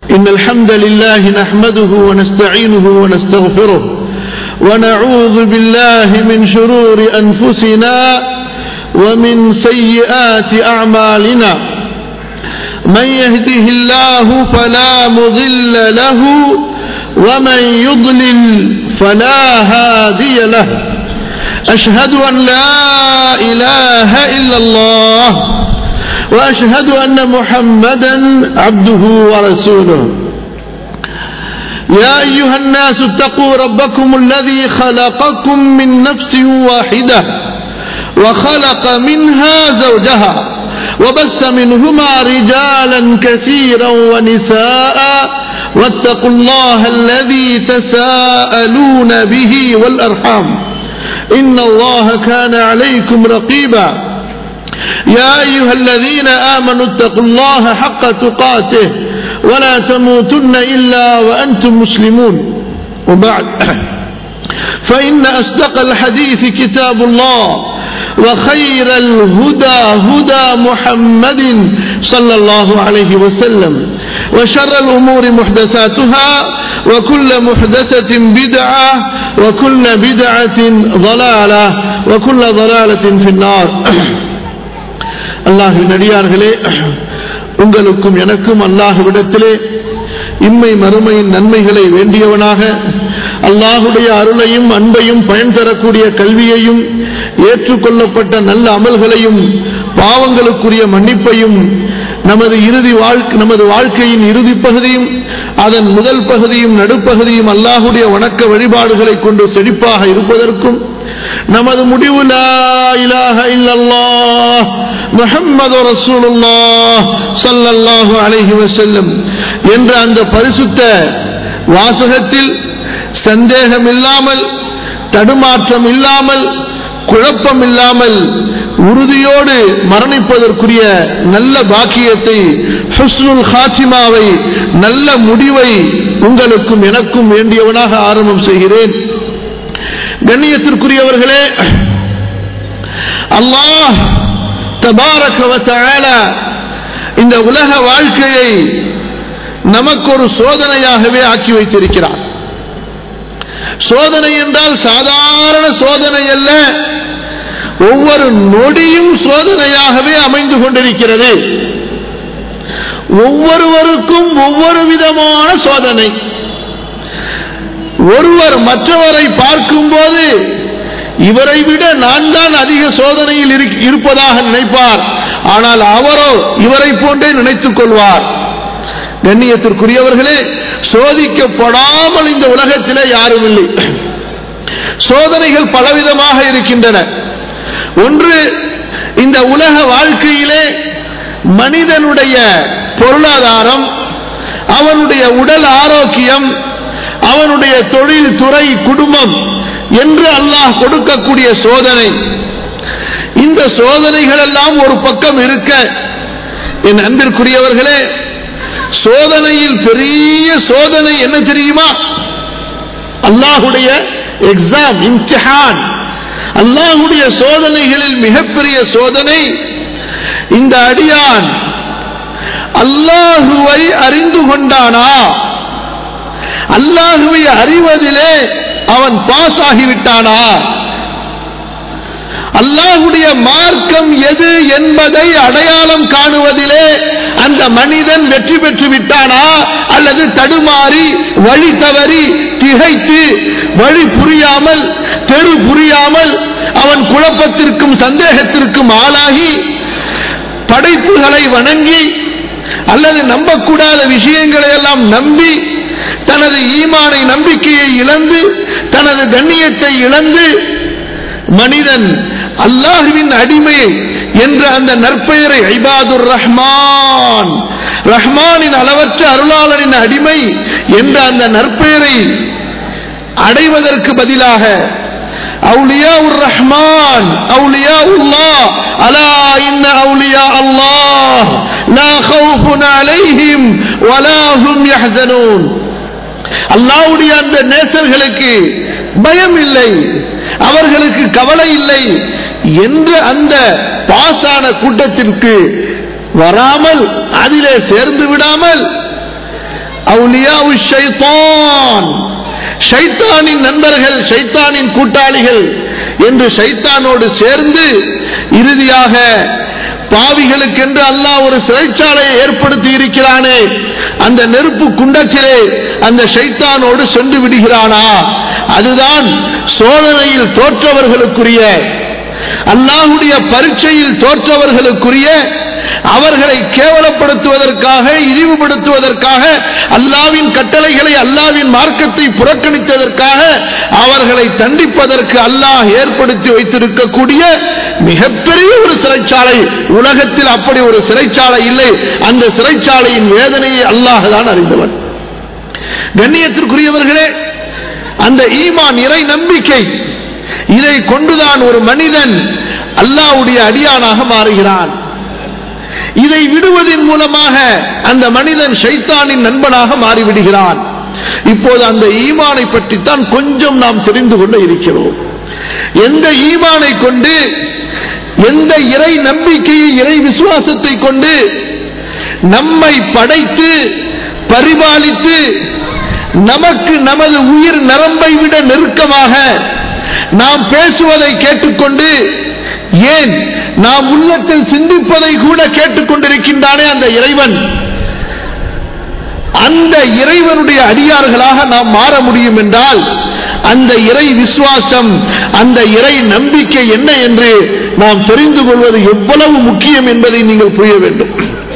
إن الحمد لله نحمده ونستعينه ونستغفره ونعوذ بالله من شرور أنفسنا ومن سيئات أعمالنا من يهده الله فلا مضل له ومن يضلل فلا هادي له أشهد أن لا إله إلا الله وأشهد أن محمدا عبده ورسوله يا أيها الناس اتقوا ربكم الذي خلقكم من نفس واحدة وخلق منها زوجها وبث منهما رجالا كثيرا ونساء واتقوا الله الذي تساءلون به والأرحام إن الله كان عليكم رقيبا يا أيها الذين آمنوا اتقوا الله حق تقاته ولا تموتن إلا وأنتم مسلمون وبعد فإن أصدق الحديث كتاب الله وخير الهدى هدى محمد صلى الله عليه وسلم وشر الأمور محدثاتها وكل محدثة بدعة وكل بدعة ضلالة وكل ضلالة في النار அல்லாஹின் அடியார்களே உங்களுக்கும் எனக்கும் அல்லாஹுவிடத்திலே இம்மை மறுமையின் நன்மைகளை வேண்டியவனாக அல்லாஹுடைய அருளையும் அன்பையும் பயன் தரக்கூடிய கல்வியையும் ஏற்றுக்கொள்ளப்பட்ட நல்ல அமல்களையும் பாவங்களுக்குரிய மன்னிப்பையும் நமது இறுதி வாழ்க்கை நமது வாழ்க்கையின் இறுதி பகுதியும் அதன் முதல் பகுதியும் நடுப்பகுதியும் அல்லாஹுடைய வணக்க வழிபாடுகளை கொண்டு செழிப்பாக இருப்பதற்கும் நமது முடிவு இலாஹ இல்லல்லாஹ் முஹம்மது ரசூலுல்லாஹ் ஸல்லல்லாஹு அலைஹி வஸல்லம் என்ற அந்த பரிசுத்த வாசகத்தில் சந்தேகம் இல்லாமல் தடுமாற்றம் இல்லாமல் குழப்பம் இல்லாமல் உறுதியோடு மரணிப்பதற்குரிய நல்ல பாக்கியத்தை ஹுஸ்னுல் ஹாத்திமாவை நல்ல முடிவை உங்களுக்கும் எனக்கும் வேண்டியவனாக ஆரம்பம் செய்கிறேன் கண்ணியத்திற்குரியவர்களே அல்லாஹ் தபாரக இந்த உலக வாழ்க்கையை நமக்கு ஒரு சோதனையாகவே ஆக்கி வைத்திருக்கிறார் சோதனை என்றால் சாதாரண சோதனை அல்ல ஒவ்வொரு நொடியும் சோதனையாகவே அமைந்து கொண்டிருக்கிறது ஒவ்வொருவருக்கும் ஒவ்வொரு விதமான சோதனை ஒருவர் மற்றவரை பார்க்கும்போது இவரை விட நான் தான் அதிக சோதனையில் இருப்பதாக நினைப்பார் ஆனால் அவரோ இவரை போன்றே நினைத்துக் கொள்வார் கண்ணியத்திற்குரியவர்களே சோதிக்கப்படாமல் இந்த உலகத்திலே யாரும் இல்லை சோதனைகள் பலவிதமாக இருக்கின்றன ஒன்று இந்த உலக வாழ்க்கையிலே மனிதனுடைய பொருளாதாரம் அவனுடைய உடல் ஆரோக்கியம் அவனுடைய தொழில் துறை குடும்பம் என்று அல்லாஹ் கொடுக்கக்கூடிய சோதனை இந்த சோதனைகள் எல்லாம் ஒரு பக்கம் இருக்க என் அன்பிற்குரியவர்களே சோதனையில் பெரிய சோதனை என்ன தெரியுமா அல்லாஹுடைய எக்ஸாம் இம்திஹான் அல்லாஹுடைய சோதனைகளில் மிகப்பெரிய சோதனை இந்த அடியான் அல்லாஹுவை அறிந்து கொண்டானா அல்லாஹுவை அறிவதிலே அவன் பாஸ் ஆகிவிட்டானா அல்லாஹுடைய மார்க்கம் எது என்பதை அடையாளம் காணுவதிலே அந்த மனிதன் வெற்றி பெற்று விட்டானா அல்லது தடுமாறி வழி தவறி திகைத்து வழி புரியாமல் தெரு புரியாமல் அவன் குழப்பத்திற்கும் சந்தேகத்திற்கும் ஆளாகி படைப்புகளை வணங்கி அல்லது நம்பக்கூடாத விஷயங்களை எல்லாம் நம்பி தனது ஈமானை நம்பிக்கையை இழந்து தனது கண்ணியத்தை இழந்து மனிதன் அல்லாஹுவின் அடிமை என்ற அந்த நற்பெயரை ஐபாதுர் ரஹ்மான் ரஹ்மானின் அளவற்ற அருளாளரின் அடிமை என்ற அந்த நற்பெயரை அடைவதற்கு பதிலாக أولياء الرحمن أولياء الله ألا إن أولياء الله لا خوف عليهم ولا هم يحزنون அல்லாவுடைய அந்த நேசர்களுக்கு பயம் இல்லை அவர்களுக்கு கவலை இல்லை என்று அந்த பாசான கூட்டத்திற்கு வராமல் அதிலே சேர்ந்து விடாமல் அவுலியாவு ஷைத்தான் ஷைத்தானின் நண்பர்கள் ஷைத்தானின் கூட்டாளிகள் என்று ஷைத்தானோடு சேர்ந்து இறுதியாக பாவிகளுக்கென்று அல்லாஹ் ஒரு சிறைச்சாலையை ஏற்படுத்தி இருக்கிறானே அந்த நெருப்பு குண்டச்சிலே அந்த ஷைத்தானோடு சென்று விடுகிறானா அதுதான் சோதனையில் தோற்றவர்களுக்குரிய அல்லாஹுடைய பரீட்சையில் தோற்றவர்களுக்குரிய அவர்களை கேவலப்படுத்துவதற்காக இழிவுபடுத்துவதற்காக அல்லாவின் கட்டளைகளை அல்லாவின் மார்க்கத்தை புறக்கணித்ததற்காக அவர்களை தண்டிப்பதற்கு அல்லாஹ் ஏற்படுத்தி வைத்திருக்கக்கூடிய மிகப்பெரிய ஒரு சிறைச்சாலை உலகத்தில் அப்படி ஒரு சிறைச்சாலை இல்லை அந்த சிறைச்சாலையின் வேதனையை அல்லாஹ் தான் அறிந்தவன் கண்ணியத்திற்குரியவர்களே அந்த ஈமான் இறை நம்பிக்கை இதை கொண்டுதான் ஒரு மனிதன் அல்லாவுடைய அடியானாக மாறுகிறான் இதை விடுவதன் மூலமாக அந்த மனிதன் ஷைத்தானின் நண்பனாக மாறிவிடுகிறான் இப்போது அந்த ஈமானை பற்றித்தான் கொஞ்சம் நாம் தெரிந்து கொண்டு இருக்கிறோம் எந்த ஈமானை கொண்டு எந்த இறை நம்பிக்கையை இறை விசுவாசத்தை கொண்டு நம்மை படைத்து பரிபாலித்து நமக்கு நமது உயிர் நரம்பை விட நெருக்கமாக நாம் பேசுவதை கேட்டுக்கொண்டு ஏன் நாம் உள்ளத்தில் சிந்திப்பதை கூட கேட்டுக்கொண்டிருக்கின்றானே அந்த இறைவன் அந்த இறைவனுடைய அடியார்களாக நாம் மாற முடியும் என்றால் அந்த இறை விசுவாசம் அந்த இறை நம்பிக்கை என்ன என்று நாம் தெரிந்து கொள்வது எவ்வளவு முக்கியம் என்பதை நீங்கள் புரிய வேண்டும்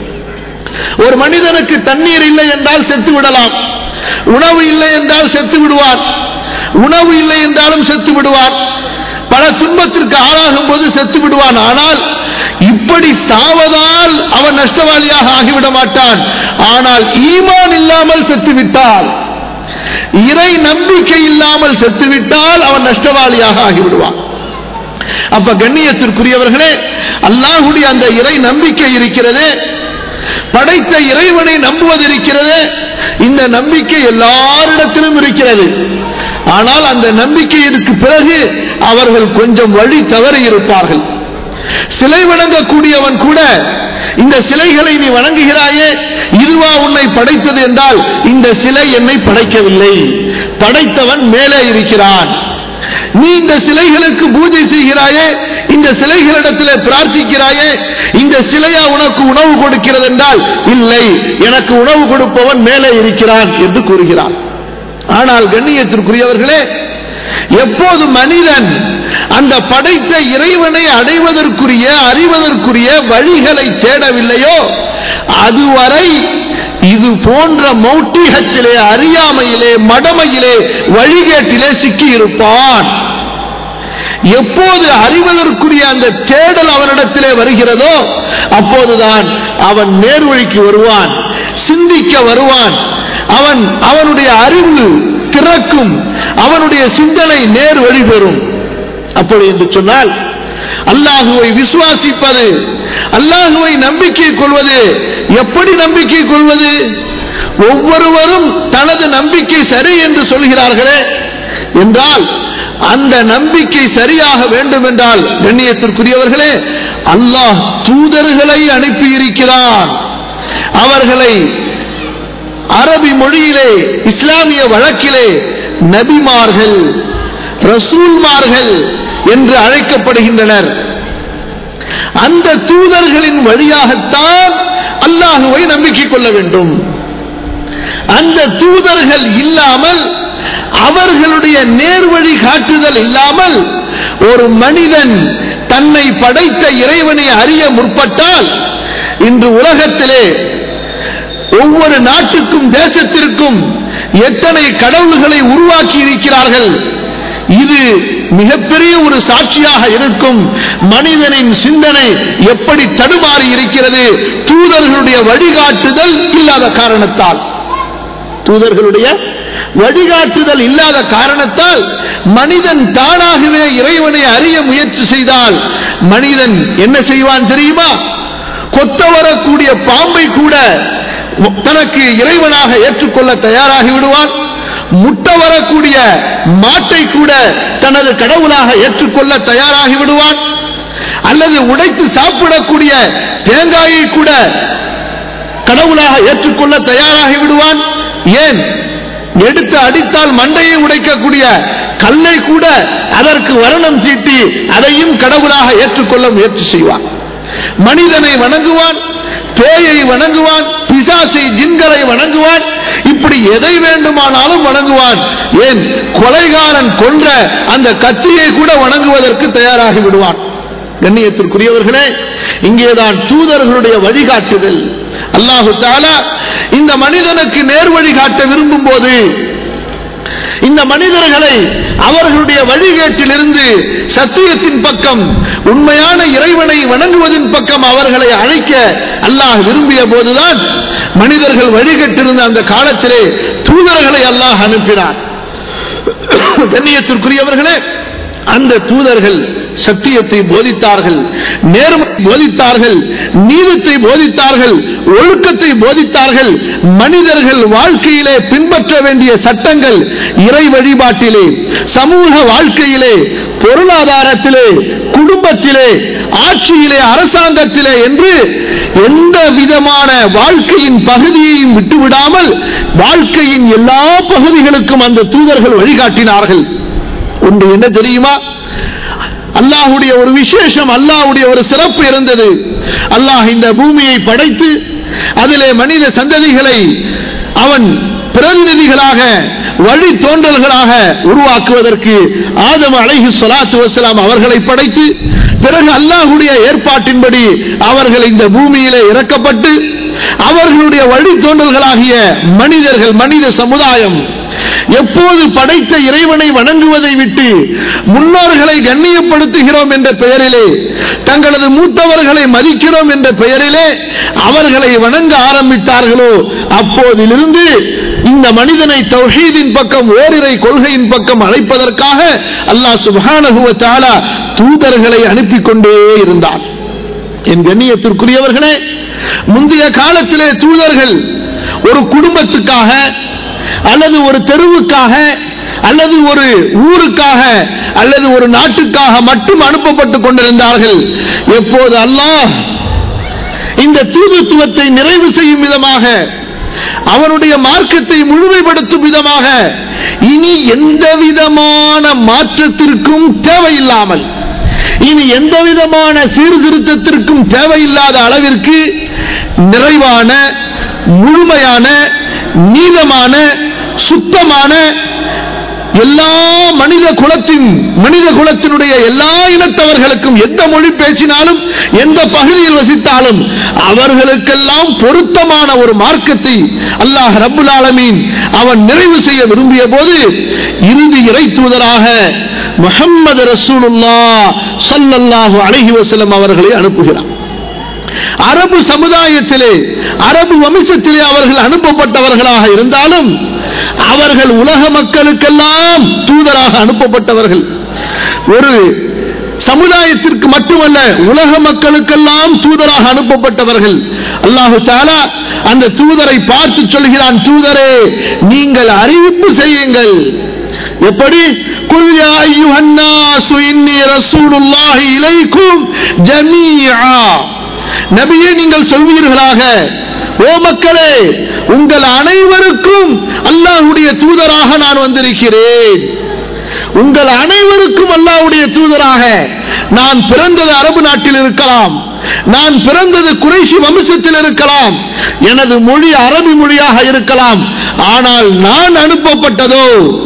ஒரு மனிதனுக்கு தண்ணீர் இல்லை என்றால் செத்து விடலாம் உணவு இல்லை என்றால் செத்து விடுவார் உணவு இல்லை என்றாலும் செத்து விடுவார் பல துன்பத்திற்கு ஆளாகும் போது செத்து விடுவான் ஆனால் இப்படி சாவதால் அவன் நஷ்டவாளியாக ஆகிவிட மாட்டான் ஆனால் ஈமான் இல்லாமல் செத்துவிட்டால் இறை நம்பிக்கை இல்லாமல் செத்துவிட்டால் அவன் நஷ்டவாளியாக ஆகிவிடுவான் அப்ப கண்ணியத்திற்குரியவர்களே அல்லாஹுடைய அந்த இறை நம்பிக்கை இருக்கிறது படைத்த இறைவனை நம்புவது இருக்கிறது இந்த நம்பிக்கை எல்லாரிடத்திலும் இருக்கிறது ஆனால் அந்த நம்பிக்கையிற்கு பிறகு அவர்கள் கொஞ்சம் வழி தவறி இருப்பார்கள் சிலை வணங்கக்கூடியவன் கூட இந்த சிலைகளை நீ வணங்குகிறாயே இதுவா உன்னை படைத்தது என்றால் இந்த சிலை என்னை படைக்கவில்லை படைத்தவன் மேலே இருக்கிறான் நீ இந்த சிலைகளுக்கு பூஜை செய்கிறாயே இந்த சிலைகளிடத்தில் பிரார்த்திக்கிறாயே இந்த சிலையா உனக்கு உணவு கொடுக்கிறது என்றால் இல்லை எனக்கு உணவு கொடுப்பவன் மேலே இருக்கிறான் என்று கூறுகிறான் ஆனால் கண்ணியத்திற்குரியவர்களே எப்போது மனிதன் அந்த படைத்த இறைவனை அடைவதற்குரிய அறிவதற்குரிய வழிகளை தேடவில்லையோ அதுவரை இது போன்ற மௌட்டிகத்திலே அறியாமையிலே மடமையிலே வழிகேட்டிலே சிக்கியிருப்பான் எப்போது அறிவதற்குரிய அந்த தேடல் அவனிடத்திலே வருகிறதோ அப்போதுதான் அவன் நேர்வழிக்கு வருவான் சிந்திக்க வருவான் அவன் அவனுடைய அறிவு திறக்கும் அவனுடைய சிந்தனை நேர் வழி பெறும் அப்படி என்று சொன்னால் அல்லாஹுவை விசுவாசிப்பது அல்லாஹுவை நம்பிக்கை கொள்வது எப்படி நம்பிக்கை கொள்வது ஒவ்வொருவரும் தனது நம்பிக்கை சரி என்று சொல்கிறார்களே என்றால் அந்த நம்பிக்கை சரியாக வேண்டும் என்றால் கண்ணியத்திற்குரியவர்களே அல்லாஹ் தூதர்களை அனுப்பியிருக்கிறான் அவர்களை அரபி மொழியிலே இஸ்லாமிய வழக்கிலே நபிமார்கள் ரசூல்மார்கள் என்று அழைக்கப்படுகின்றனர் அந்த தூதர்களின் வழியாகத்தான் அல்லாஹுவை நம்பிக்கை கொள்ள வேண்டும் அந்த தூதர்கள் இல்லாமல் அவர்களுடைய நேர்வழி காட்டுதல் இல்லாமல் ஒரு மனிதன் தன்னை படைத்த இறைவனை அறிய முற்பட்டால் இன்று உலகத்திலே ஒவ்வொரு நாட்டுக்கும் தேசத்திற்கும் எத்தனை கடவுள்களை உருவாக்கி இருக்கிறார்கள் இது மிகப்பெரிய ஒரு சாட்சியாக இருக்கும் மனிதனின் சிந்தனை எப்படி தடுமாறி இருக்கிறது தூதர்களுடைய வழிகாட்டுதல் இல்லாத காரணத்தால் தூதர்களுடைய வழிகாட்டுதல் இல்லாத காரணத்தால் மனிதன் தானாகவே இறைவனை அறிய முயற்சி செய்தால் மனிதன் என்ன செய்வான் தெரியுமா கொத்த வரக்கூடிய பாம்பை கூட தனக்கு இறைவனாக ஏற்றுக்கொள்ள தயாராகி விடுவான் முட்ட வரக்கூடிய மாட்டை கூட தனது கடவுளாக ஏற்றுக்கொள்ள தயாராகி விடுவான் அல்லது உடைத்து சாப்பிடக்கூடிய தேங்காயை கூட கடவுளாக ஏற்றுக்கொள்ள தயாராகி விடுவான் ஏன் எடுத்து அடித்தால் மண்டையை உடைக்கக்கூடிய கல்லை கூட அதற்கு வர்ணம் தீட்டி அதையும் கடவுளாக ஏற்றுக்கொள்ள முயற்சி செய்வான் மனிதனை வணங்குவான் பேயை வணங்குவான் பிசாசை ஜின்களை வணங்குவான் இப்படி எதை வேண்டுமானாலும் வணங்குவான் ஏன் கொலைகாரன் கொன்ற அந்த கத்தியை கூட வணங்குவதற்கு தயாராகி விடுவான் கண்ணியத்திற்குரியவர்களே இங்கேதான் தூதர்களுடைய வழிகாட்டுதல் அல்லாஹு தாலா இந்த மனிதனுக்கு நேர் வழிகாட்ட விரும்பும் போது இந்த மனிதர்களை அவர்களுடைய வழிகேட்டிலிருந்து சத்தியத்தின் பக்கம் உண்மையான இறைவனை வணங்குவதின் பக்கம் அவர்களை அழைக்க அல்லாஹ் விரும்பிய போதுதான் மனிதர்கள் வழிகட்டிருந்த அந்த காலத்திலே தூதர்களை அல்லாஹ் அனுப்பினார் கண்ணியத்திற்குரியவர்களே அந்த தூதர்கள் சத்தியத்தை போதித்தார்கள் நேர்மை போதித்தார்கள் நீதத்தை போதித்தார்கள் ஒழுக்கத்தை போதித்தார்கள் மனிதர்கள் வாழ்க்கையிலே பின்பற்ற வேண்டிய சட்டங்கள் இறை வழிபாட்டிலே சமூக வாழ்க்கையிலே பொருளாதாரத்திலே குடும்பத்திலே ஆட்சியிலே அரசாங்கத்திலே என்று எந்த விதமான வாழ்க்கையின் பகுதியையும் விட்டுவிடாமல் வாழ்க்கையின் எல்லா பகுதிகளுக்கும் அந்த தூதர்கள் வழிகாட்டினார்கள் ஒன்று என்ன தெரியுமா அல்லாஹுடைய ஒரு விசேஷம் அல்லாஹுடைய ஒரு சிறப்பு இருந்தது அல்லாஹ் இந்த பூமியை படைத்து அதிலே மனித சந்ததிகளை அவன் பிரதிநிதிகளாக வழி தோன்றல்களாக உருவாக்குவதற்கு ஆதம் அலைஹி ஸலாத்து வஸலாம் அவர்களை படைத்து பிறகு அல்லாஹுடைய ஏற்பாட்டின்படி அவர்கள் இந்த பூமியிலே இறக்கப்பட்டு அவர்களுடைய வழி தோன்றல்களாகிய மனிதர்கள் மனித சமுதாயம் எப்போது படைத்த இறைவனை வணங்குவதை விட்டு முன்னோர்களை கண்ணியப்படுத்துகிறோம் என்ற பெயரிலே தங்களது மூத்தவர்களை மதிக்கிறோம் என்ற பெயரிலே அவர்களை வணங்க ஆரம்பித்தார்களோ அப்போதிலிருந்து இந்த மனிதனை தௌஹீதின் பக்கம் ஓரிரை கொள்கையின் பக்கம் அழைப்பதற்காக அல்லாஹ் சுப்ஹானஹு வ தஆலா தூதர்களை அனுப்பிக் கொண்டே இருந்தார் என் கண்ணியத்திற்குரியவர்களே முந்தைய காலத்திலே தூதர்கள் ஒரு குடும்பத்துக்காக அல்லது ஒரு தெருவுக்காக அல்லது ஒரு ஊருக்காக அல்லது ஒரு நாட்டுக்காக மட்டும் அனுப்பப்பட்டுக் கொண்டிருந்தார்கள் எப்போது அல்லாஹ் இந்த தூதுத்துவத்தை நிறைவு செய்யும் விதமாக அவனுடைய மார்க்கத்தை முழுமைப்படுத்தும் விதமாக இனி எந்த விதமான மாற்றத்திற்கும் தேவையில்லாமல் இனி எந்த விதமான சீர்திருத்தத்திற்கும் தேவையில்லாத அளவிற்கு நிறைவான முழுமையான நீதமான சுத்தமான எல்லா மனித குலத்தின் மனித குலத்தினுடைய எல்லா இனத்தவர்களுக்கும் எந்த மொழி பேசினாலும் எந்த பகுதியில் வசித்தாலும் அவர்களுக்கெல்லாம் பொருத்தமான ஒரு மார்க்கத்தை அல்லாஹ் ரப்புல் ஆலமீன் அவன் நிறைவு செய்ய விரும்பிய போது இறுதி இறை தூதராக முஹம்மது ரசூலுல்லா ஸல்லல்லாஹு அலைஹி வஸல்லம் அவர்களை அனுப்புகிறார் அரபு சமுதாயத்திலே அரபு வம்சத்திலே அவர்கள் அனுப்பப்பட்டவர்களாக இருந்தாலும் அவர்கள் உலக மக்களுக்கெல்லாம் தூதராக அனுப்பப்பட்டவர்கள் ஒரு சமுதாயத்திற்கு மட்டுமல்ல உலக மக்களுக்கெல்லாம் தூதராக அனுப்பப்பட்டவர்கள் அல்லாஹு தாலா அந்த தூதரை பார்த்து சொல்கிறான் தூதரே நீங்கள் அறிவிப்பு செய்யுங்கள் எப்படி قل يا أيها الناس إني رسول الله إليكم جميعا நபியே நீங்கள் சொல்வீர்களாக ஓ மக்களே உங்கள் அனைவருக்கும் அல்லாஹுடைய தூதராக நான் வந்திருக்கிறேன் உங்கள் அனைவருக்கும் அல்லாஹ்வுடைய தூதராக நான் பிறந்தது அரபு நாட்டில் இருக்கலாம் நான் பிறந்தது குறைஷி வம்சத்தில் இருக்கலாம் எனது மொழி அரபி மொழியாக இருக்கலாம் ஆனால் நான் அனுப்பப்பட்டதோ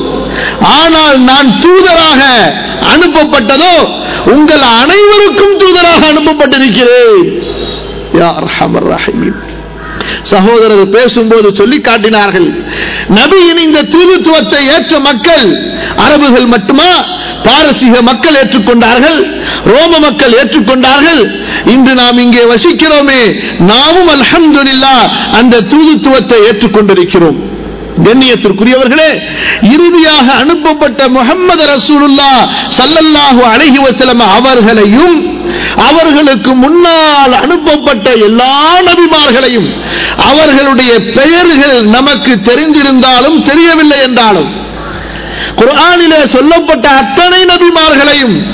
ஆனால் நான் தூதராக அனுப்பப்பட்டதோ உங்கள் அனைவருக்கும் தூதராக அனுப்பப்பட்டிருக்கிறேன் யா அர்ஹமர் ரஹீம் சகோதரர் பேசும்போது சொல்லி காட்டினார்கள் நபியின் இந்த தூதுத்துவத்தை ஏற்ற மக்கள் அரபுகள் மட்டுமா பாரசீக மக்கள் ஏற்றுக்கொண்டார்கள் ரோம மக்கள் ஏற்றுக்கொண்டார்கள் இன்று நாம் இங்கே வசிக்கிறோமே நாமும் அல்ஹம்துலில்லா அந்த தூதுத்துவத்தை ஏற்றுக்கொண்டிருக்கிறோம் கண்ணியத்திற்குரியவர்களே இறுதியாக அனுப்பப்பட்ட முகமது ரசூலுல்லா சல்லல்லாஹு அலைஹி வஸல்லம் அவர்களையும் அவர்களுக்கு முன்னால் அனுப்பப்பட்ட எல்லா நபிமார்களையும் அவர்களுடைய பெயர்கள் நமக்கு தெரிந்திருந்தாலும் தெரியவில்லை என்றாலும் குர்ஆனிலே சொல்லப்பட்ட அத்தனை நபிமார்களையும்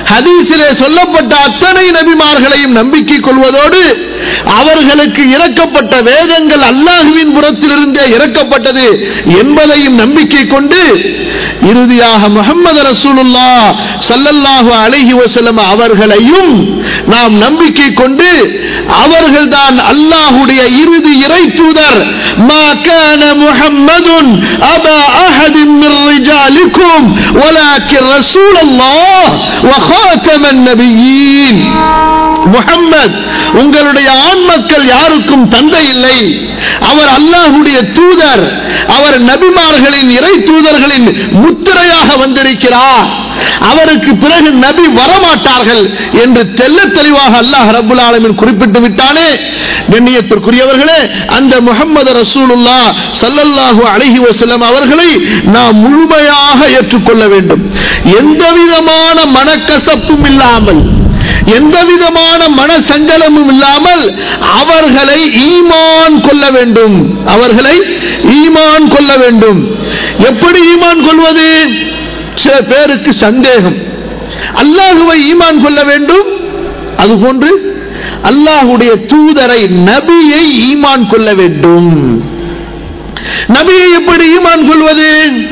ஹதீஸிலே சொல்லப்பட்ட அத்தனை நபிமார்களையும் நம்பிக்கை கொள்வதோடு அவர்களுக்கு இறக்கப்பட்ட வேதங்கள் அல்லாஹுவின் புறத்திலிருந்தே இறக்கப்பட்டது என்பதையும் நம்பிக்கை கொண்டு இறுதியாக முகமது ரசூலுல்லா சல்லல்லாஹு அலைஹி வஸல்லம் அவர்களையும் நாம் நம்பிக்கை கொண்டு அவர்கள்தான் அல்லாஹுடைய இறுதி இறை தூதர் மா கான முஹம்மதுன் அபா அஹதின் மின் ரிஜாலிக்கும் ولكن رسول الله وخاتم النبيين முஹம்மத் உங்களுடைய ஆண் மக்கள் யாருக்கும் தந்தை இல்லை அவர் அல்லாஹுடைய தூதர் அவர் நபிமார்களின் இறை தூதர்களின் முத்திரையாக வந்திருக்கிறார் அவருக்கு பிறகு நபி வரமாட்டார்கள் என்று தெல்ல தெளிவாக அல்லாஹ் ரபுல் ஆலமின் குறிப்பிட்டு விட்டானே கண்ணியத்திற்குரியவர்களே அந்த முகமது ரசூலுல்லா சல்லல்லாஹு அலைஹி வஸல்லம் அவர்களை நாம் முழுமையாக ஏற்றுக்கொள்ள வேண்டும் எந்த விதமான மனக்கசப்பும் இல்லாமல் எந்த விதமான மன சஞ்சலமும் இல்லாமல் அவர்களை ஈமான் கொள்ள வேண்டும் அவர்களை ஈமான் கொள்ள வேண்டும் எப்படி ஈமான் கொள்வது சில பேருக்கு சந்தேகம் அல்லாஹுவை ஈமான் கொள்ள வேண்டும் அதுபோன்று அல்லாஹுடைய தூதரை நபியை ஈமான் கொள்ள வேண்டும் நபியை எப்படி ஈமான் கொள்வது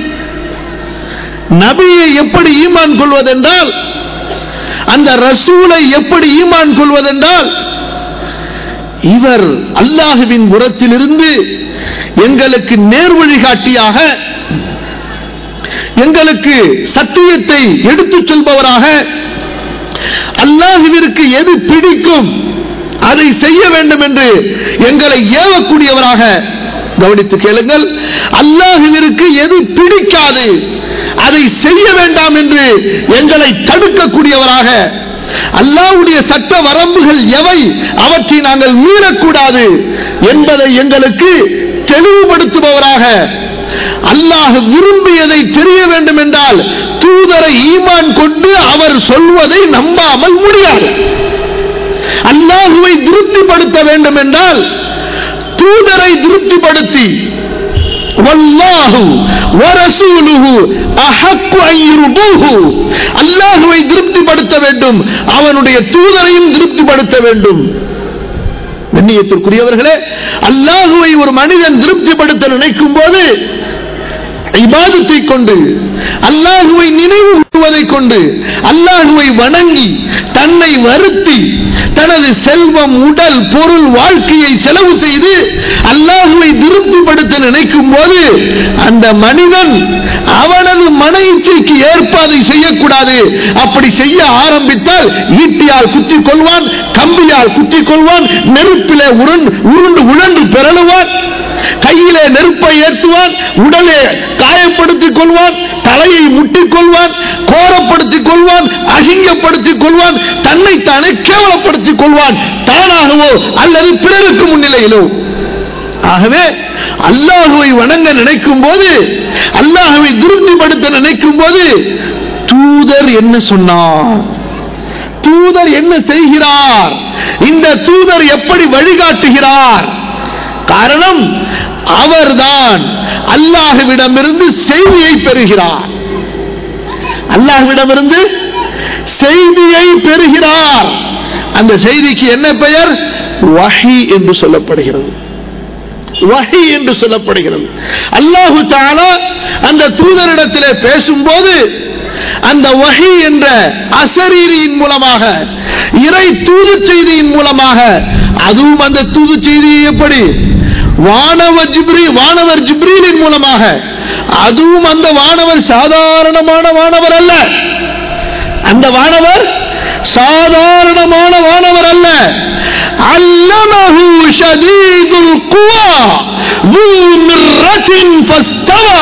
நபியை எப்படி ஈமான் கொள்வதென்றால் அந்த ரசூலை எப்படி ஈமான் கொள்வதென்றால் இவர் அல்லாஹுவின் புறத்திலிருந்து எங்களுக்கு நேர் வழிகாட்டியாக எங்களுக்கு சத்தியத்தை எடுத்துச் செல்பவராக அல்லாஹுவிற்கு எது பிடிக்கும் அதை செய்ய வேண்டும் என்று எங்களை ஏவக்கூடியவராக கவனித்து கேளுங்கள் அல்லாஹுவிற்கு எது பிடிக்காது அதை செய்ய வேண்டாம் என்று எங்களை தடுக்கக்கூடியவராக அல்லாவுடைய சட்ட வரம்புகள் எவை அவற்றை நாங்கள் மீறக்கூடாது என்பதை எங்களுக்கு தெளிவுபடுத்துபவராக அல்லாஹ் விரும்பியதை தெரிய வேண்டும் என்றால் தூதரை ஈமான் கொண்டு அவர் சொல்வதை நம்பாமல் முடியாது அல்லாஹுவை திருப்திப்படுத்த வேண்டும் என்றால் தூதரை திருப்திப்படுத்தி வல்லாஹு வரசூலுஹு அஹக்கு ஐயுபூஹு அல்லாஹுவை திருப்திப்படுத்த வேண்டும் அவனுடைய தூதரையும் திருப்திப்படுத்த வேண்டும் கண்ணியத்திற்குரியவர்களே அல்லாஹுவை ஒரு மனிதன் திருப்திப்படுத்த நினைக்கும் போது இபாதத்தை கொண்டு அல்லாஹுவை நினைவு கூறுவதை கொண்டு அல்லாஹுவை வணங்கி தன்னை வருத்தி தனது செல்வம் உடல் பொருள் வாழ்க்கையை செலவு செய்து அல்லாஹுவை திருப்திப்படுத்த நினைக்கும் போது அந்த மனிதன் அவனது மன இச்சைக்கு ஏற்ப அதை செய்யக்கூடாது அப்படி செய்ய ஆரம்பித்தால் ஈட்டியால் குத்திக் கொள்வான் கம்பியால் குத்திக் கொள்வான் நெருப்பிலே உருண்டு உருண்டு உழன்று பெறலுவான் கையிலே நெருப்பை ஏற்றுவான் உடலை காயப்படுத்திக் கொள்வான் தலையை முட்டிக் கொள்வான் கோரப்படுத்திக் கொள்வான் அசிங்கப்படுத்திக் கொள்வான் தன்னை தானே கேவலப்படுத்திக் கொள்வான் தானாகவோ அல்லது பிறருக்கு முன்னிலையிலோ ஆகவே அல்லாஹுவை வணங்க நினைக்கும் போது அல்லாஹுவை திருப்திப்படுத்த நினைக்கும் போது தூதர் என்ன சொன்னார் தூதர் என்ன செய்கிறார் இந்த தூதர் எப்படி வழிகாட்டுகிறார் காரணம் அவர்தான் அல்லாஹுவிடமிருந்து செய்தியை பெறுகிறார் அல்லாஹுவிடமிருந்து செய்தியை பெறுகிறார் அந்த செய்திக்கு என்ன பெயர் வஹி என்று சொல்லப்படுகிறது வஹி என்று சொல்லப்படுகிறது அல்லாஹு தாலா அந்த தூதரிடத்திலே பேசும்போது அந்த வஹி என்ற அசரீரியின் மூலமாக இறை தூது செய்தியின் மூலமாக அதுவும் அந்த தூது செய்தி எப்படி வானவ ஜிப்ரி வானவர் ஜிப்ரீலின் மூலமாக அதுவும் அந்த வானவர் சாதாரணமான வானவர் அல்ல அந்த வானவர் சாதாரணமான வானவர் அல்ல அல்லமஹு ஷதீதுல் குவா ذو مرة فاستوى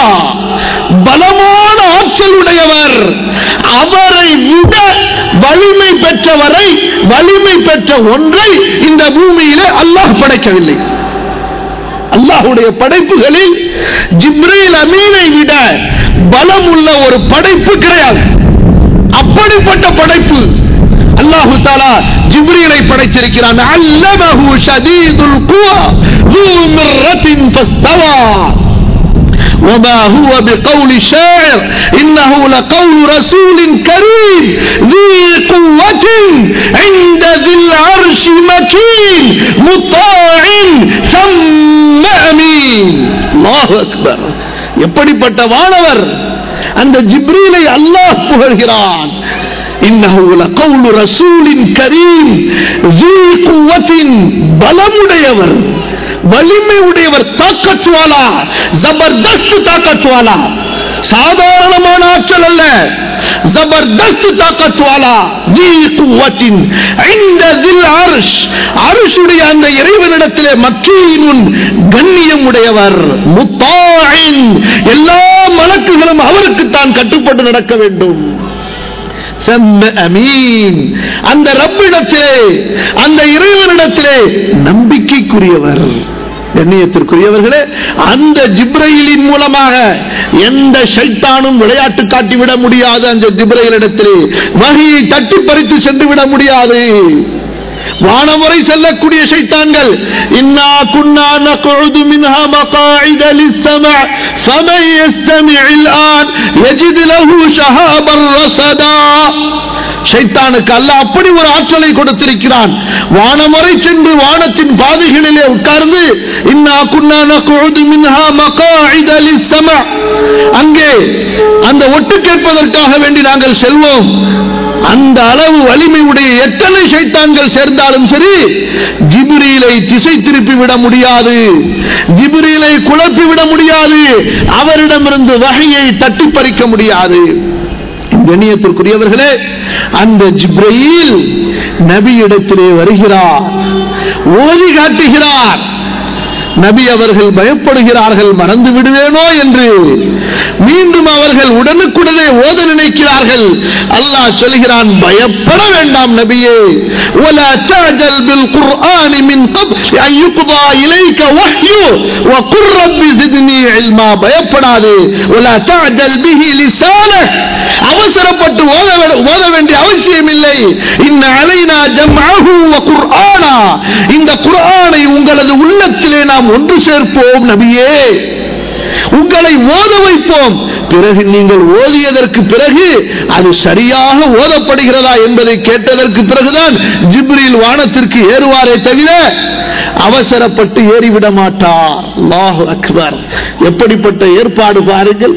பலமான ஆற்றல் உடையவர் அவரை விட வலிமை பெற்றவரை வலிமை பெற்ற ஒன்றை இந்த பூமியிலே அல்லாஹ் படைக்கவில்லை அல்லாஹுடைய படைப்புகளில் ஜிப்ரீல் அமீனை விட பலம் உள்ள ஒரு படைப்பு கிடையாது அப்படிப்பட்ட படைப்பு அல்லாஹு தாலா ஜிப்ரீலை படைத்திருக்கிறான் அல்லமஹு ஷதீதுல் குவா ذو مرة فاستوى وما هو بقول شاعر إنه لقول رسول كريم ذي قوة عند ذي العرش مكين مطاع ثم أمين الله أكبر எப்படிப்பட்ட வானவர் அந்த ஜிப்ரீலை அல்லாஹ் புகழ்கிறான் إنه لقول رسول كريم ذي قوة பலமுடையவர் வலிமை உடையவர் தாக்கத்துவாலா ஜபர்தஸ்த் தாக்கத்துவாலா சாதாரணமான ஆற்றல் அல்ல ஜபர்தஸ்த் தாக்கத்துவாலா ஜீ குவத்தின் இந்த தில் அர்ஷ் அர்ஷுடைய அந்த இறைவனிடத்திலே மக்கீனுன் கண்ணியம் உடையவர் முத்தாயின் எல்லா மலக்குகளும் அவருக்கு தான் கட்டுப்பட்டு நடக்க வேண்டும் செம்ம அமீன் அந்த ரப்பிடத்திலே அந்த இறைவனிடத்திலே நம்பிக்கைக்குரியவர் கண்ணியத்திற்குரியவர்களே அந்த ஜிப்ரையிலின் மூலமாக எந்த சைத்தானும் விளையாட்டு காட்டிவிட முடியாது அந்த ஜிப்ரையிலிடத்திலே வகையை தட்டி பறித்து சென்று விட முடியாது வானமுறை செல்லக்கூடிய சைத்தான்கள் இன்னா குன்னா நகுது மின்ஹா மகாயித லிஸ்ஸமா فمن يستمع الآن يجد له شهابا رصدا ஷைத்தானுக்கு அல்ல அப்படி ஒரு ஆற்றலை கொடுத்திருக்கிறான் வானமுறை சென்று வானத்தின் பாதைகளிலே உட்கார்ந்து இன்னா குன்னா நகுது மின்ஹா மகாயித லிஸ்ஸமா அங்கே அந்த ஒட்டு கேட்பதற்காக வேண்டி நாங்கள் செல்வோம் அந்த அளவு வலிமை உடைய எத்தனை சைத்தான்கள் சேர்ந்தாலும் சரி ஜிபிரியிலை திசை திருப்பி விட முடியாது ஜிபிரியிலை குழப்பி விட முடியாது அவரிடமிருந்து வகையை தட்டி பறிக்க முடியாது கண்ணியத்திற்குரியவர்களே அந்த ஜிப்ரையில் நபியிடத்திலே வருகிறார் ஓதி காட்டுகிறார் நபி அவர்கள் பயப்படுகிறார்கள் மறந்து விடுவேனோ என்று மீண்டும் அவர்கள் உடனுக்குடனே ஓத நினைக்கிறார்கள் அல்லாஹ் சொல்கிறான் பயப்பட வேண்டாம் நபியே ولا تعجل بالقرآن من قبل أن يقضى إليك وحيه وقل رب زدني علما பயப்படாதே ولا تعجل به لسانك அவசரப்பட்டு ஓத வே- ஓத வேண்டிய அவசியம் இல்லை இன்ன அலைனா ஜம்அஹு வ குர்ஆனா இந்த குர்ஆனை உங்களது உள்ளத்திலே நாம் ஒன்று சேர்ப்போம் நபியே உங்களை ஓத வைப்போம் பிறகு நீங்கள் ஓதியதற்கு பிறகு அது சரியாக ஓதப்படுகிறதா என்பதை கேட்டதற்கு பிறகுதான் ஜிப்ரீல் வானத்திற்கு ஏறுவாரே தவிர அவசரப்பட்டு ஏறிவிட மாட்டார் அல்லாஹு அக்பர் எப்படிப்பட்ட ஏற்பாடு பாருங்கள்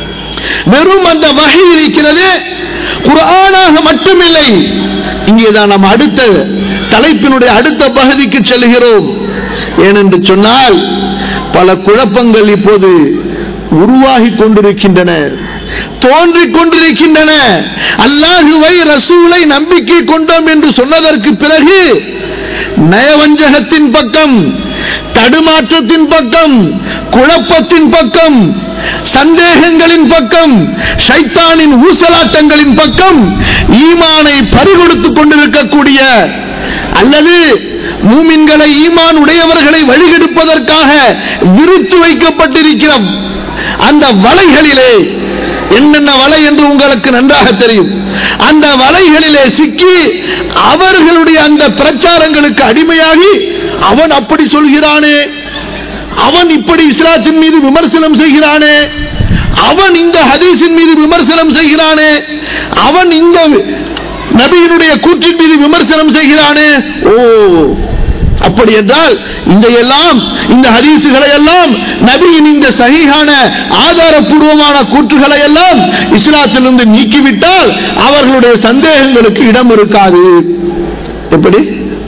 வெறும் அந்த வகை இருக்கிறது குர்ஆனாக மட்டுமில்லை இங்கேதான் நாம் அடுத்த தலைப்பினுடைய அடுத்த பகுதிக்கு செல்கிறோம் ஏனென்று சொன்னால் பல குழப்பங்கள் இப்போது உருவாகி கொண்டிருக்கின்றன தோன்றிக் கொண்டிருக்கின்றன அல்லாஹுவை ரசூலை நம்பிக்கை கொண்டோம் என்று சொன்னதற்கு பிறகு நயவஞ்சகத்தின் பக்கம் தடுமாற்றத்தின் பக்கம் குழப்பத்தின் பக்கம் சந்தேகங்களின் பக்கம் ஷைத்தானின் ஊசலாட்டங்களின் பக்கம் ஈமானை பறிகொடுத்துக் கொண்டிருக்கக்கூடிய அல்லது மூமின்களை ஈமான் உடையவர்களை வழிகெடுப்பதற்காக விரித்து வைக்கப்பட்டிருக்கிற அந்த வலைகளிலே என்னென்ன வலை என்று உங்களுக்கு நன்றாக தெரியும் அந்த வலைகளிலே சிக்கி அவர்களுடைய அந்த பிரச்சாரங்களுக்கு அடிமையாகி அவன் அப்படி சொல்கிறானே அவன் இப்படி இஸ்லாத்தின் மீது விமர்சனம் செய்கிறானே அவன் இந்த ஹதீஸின் மீது விமர்சனம் செய்கிறானே அவன் இந்த நபியினுடைய கூற்றின் மீது விமர்சனம் செய்கிறானே ஓ அப்படி என்றால் இந்த எல்லாம் இந்த ஹதீசுகளை எல்லாம் நபியின் இந்த சகிகான ஆதாரப்பூர்வமான கூற்றுகளை எல்லாம் இஸ்லாத்திலிருந்து நீக்கிவிட்டால் அவர்களுடைய சந்தேகங்களுக்கு இடம் இருக்காது எப்படி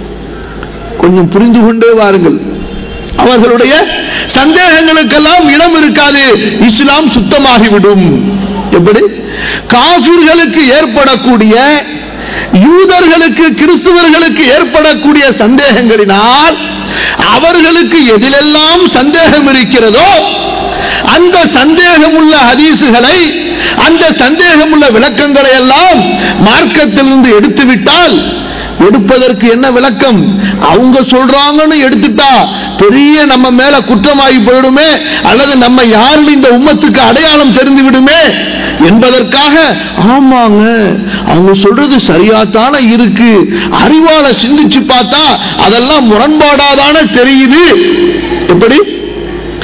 கொஞ்சம் புரிந்து கொண்டே வாருங்கள் அவர்களுடைய சந்தேகங்களுக்கெல்லாம் இடம் இருக்காது இஸ்லாம் சுத்தமாகிவிடும் எப்படி காபிர்களுக்கு ஏற்படக்கூடிய யூதர்களுக்கு கிறிஸ்துவர்களுக்கு ஏற்படக்கூடிய சந்தேகங்களினால் அவர்களுக்கு எதிலெல்லாம் சந்தேகம் இருக்கிறதோ அந்த சந்தேகமுள்ள ஹதீசுகளை அந்த சந்தேகமுள்ள விளக்கங்களை எல்லாம் மார்க்கத்திலிருந்து எடுத்துவிட்டால் எடுப்பதற்கு என்ன விளக்கம் அவங்க சொல்றாங்கன்னு எடுத்துட்டா பெரிய நம்ம மேல குற்றமாகி போயிடுமே அல்லது நம்ம யாருன்னு இந்த உம்மத்துக்கு அடையாளம் தெரிந்து விடுமே என்பதற்காக ஆமாங்க அவங்க சொல்றது சரியாத்தான இருக்கு அறிவால சிந்திச்சு பார்த்தா அதெல்லாம் முரண்பாடாதான தெரியுது எப்படி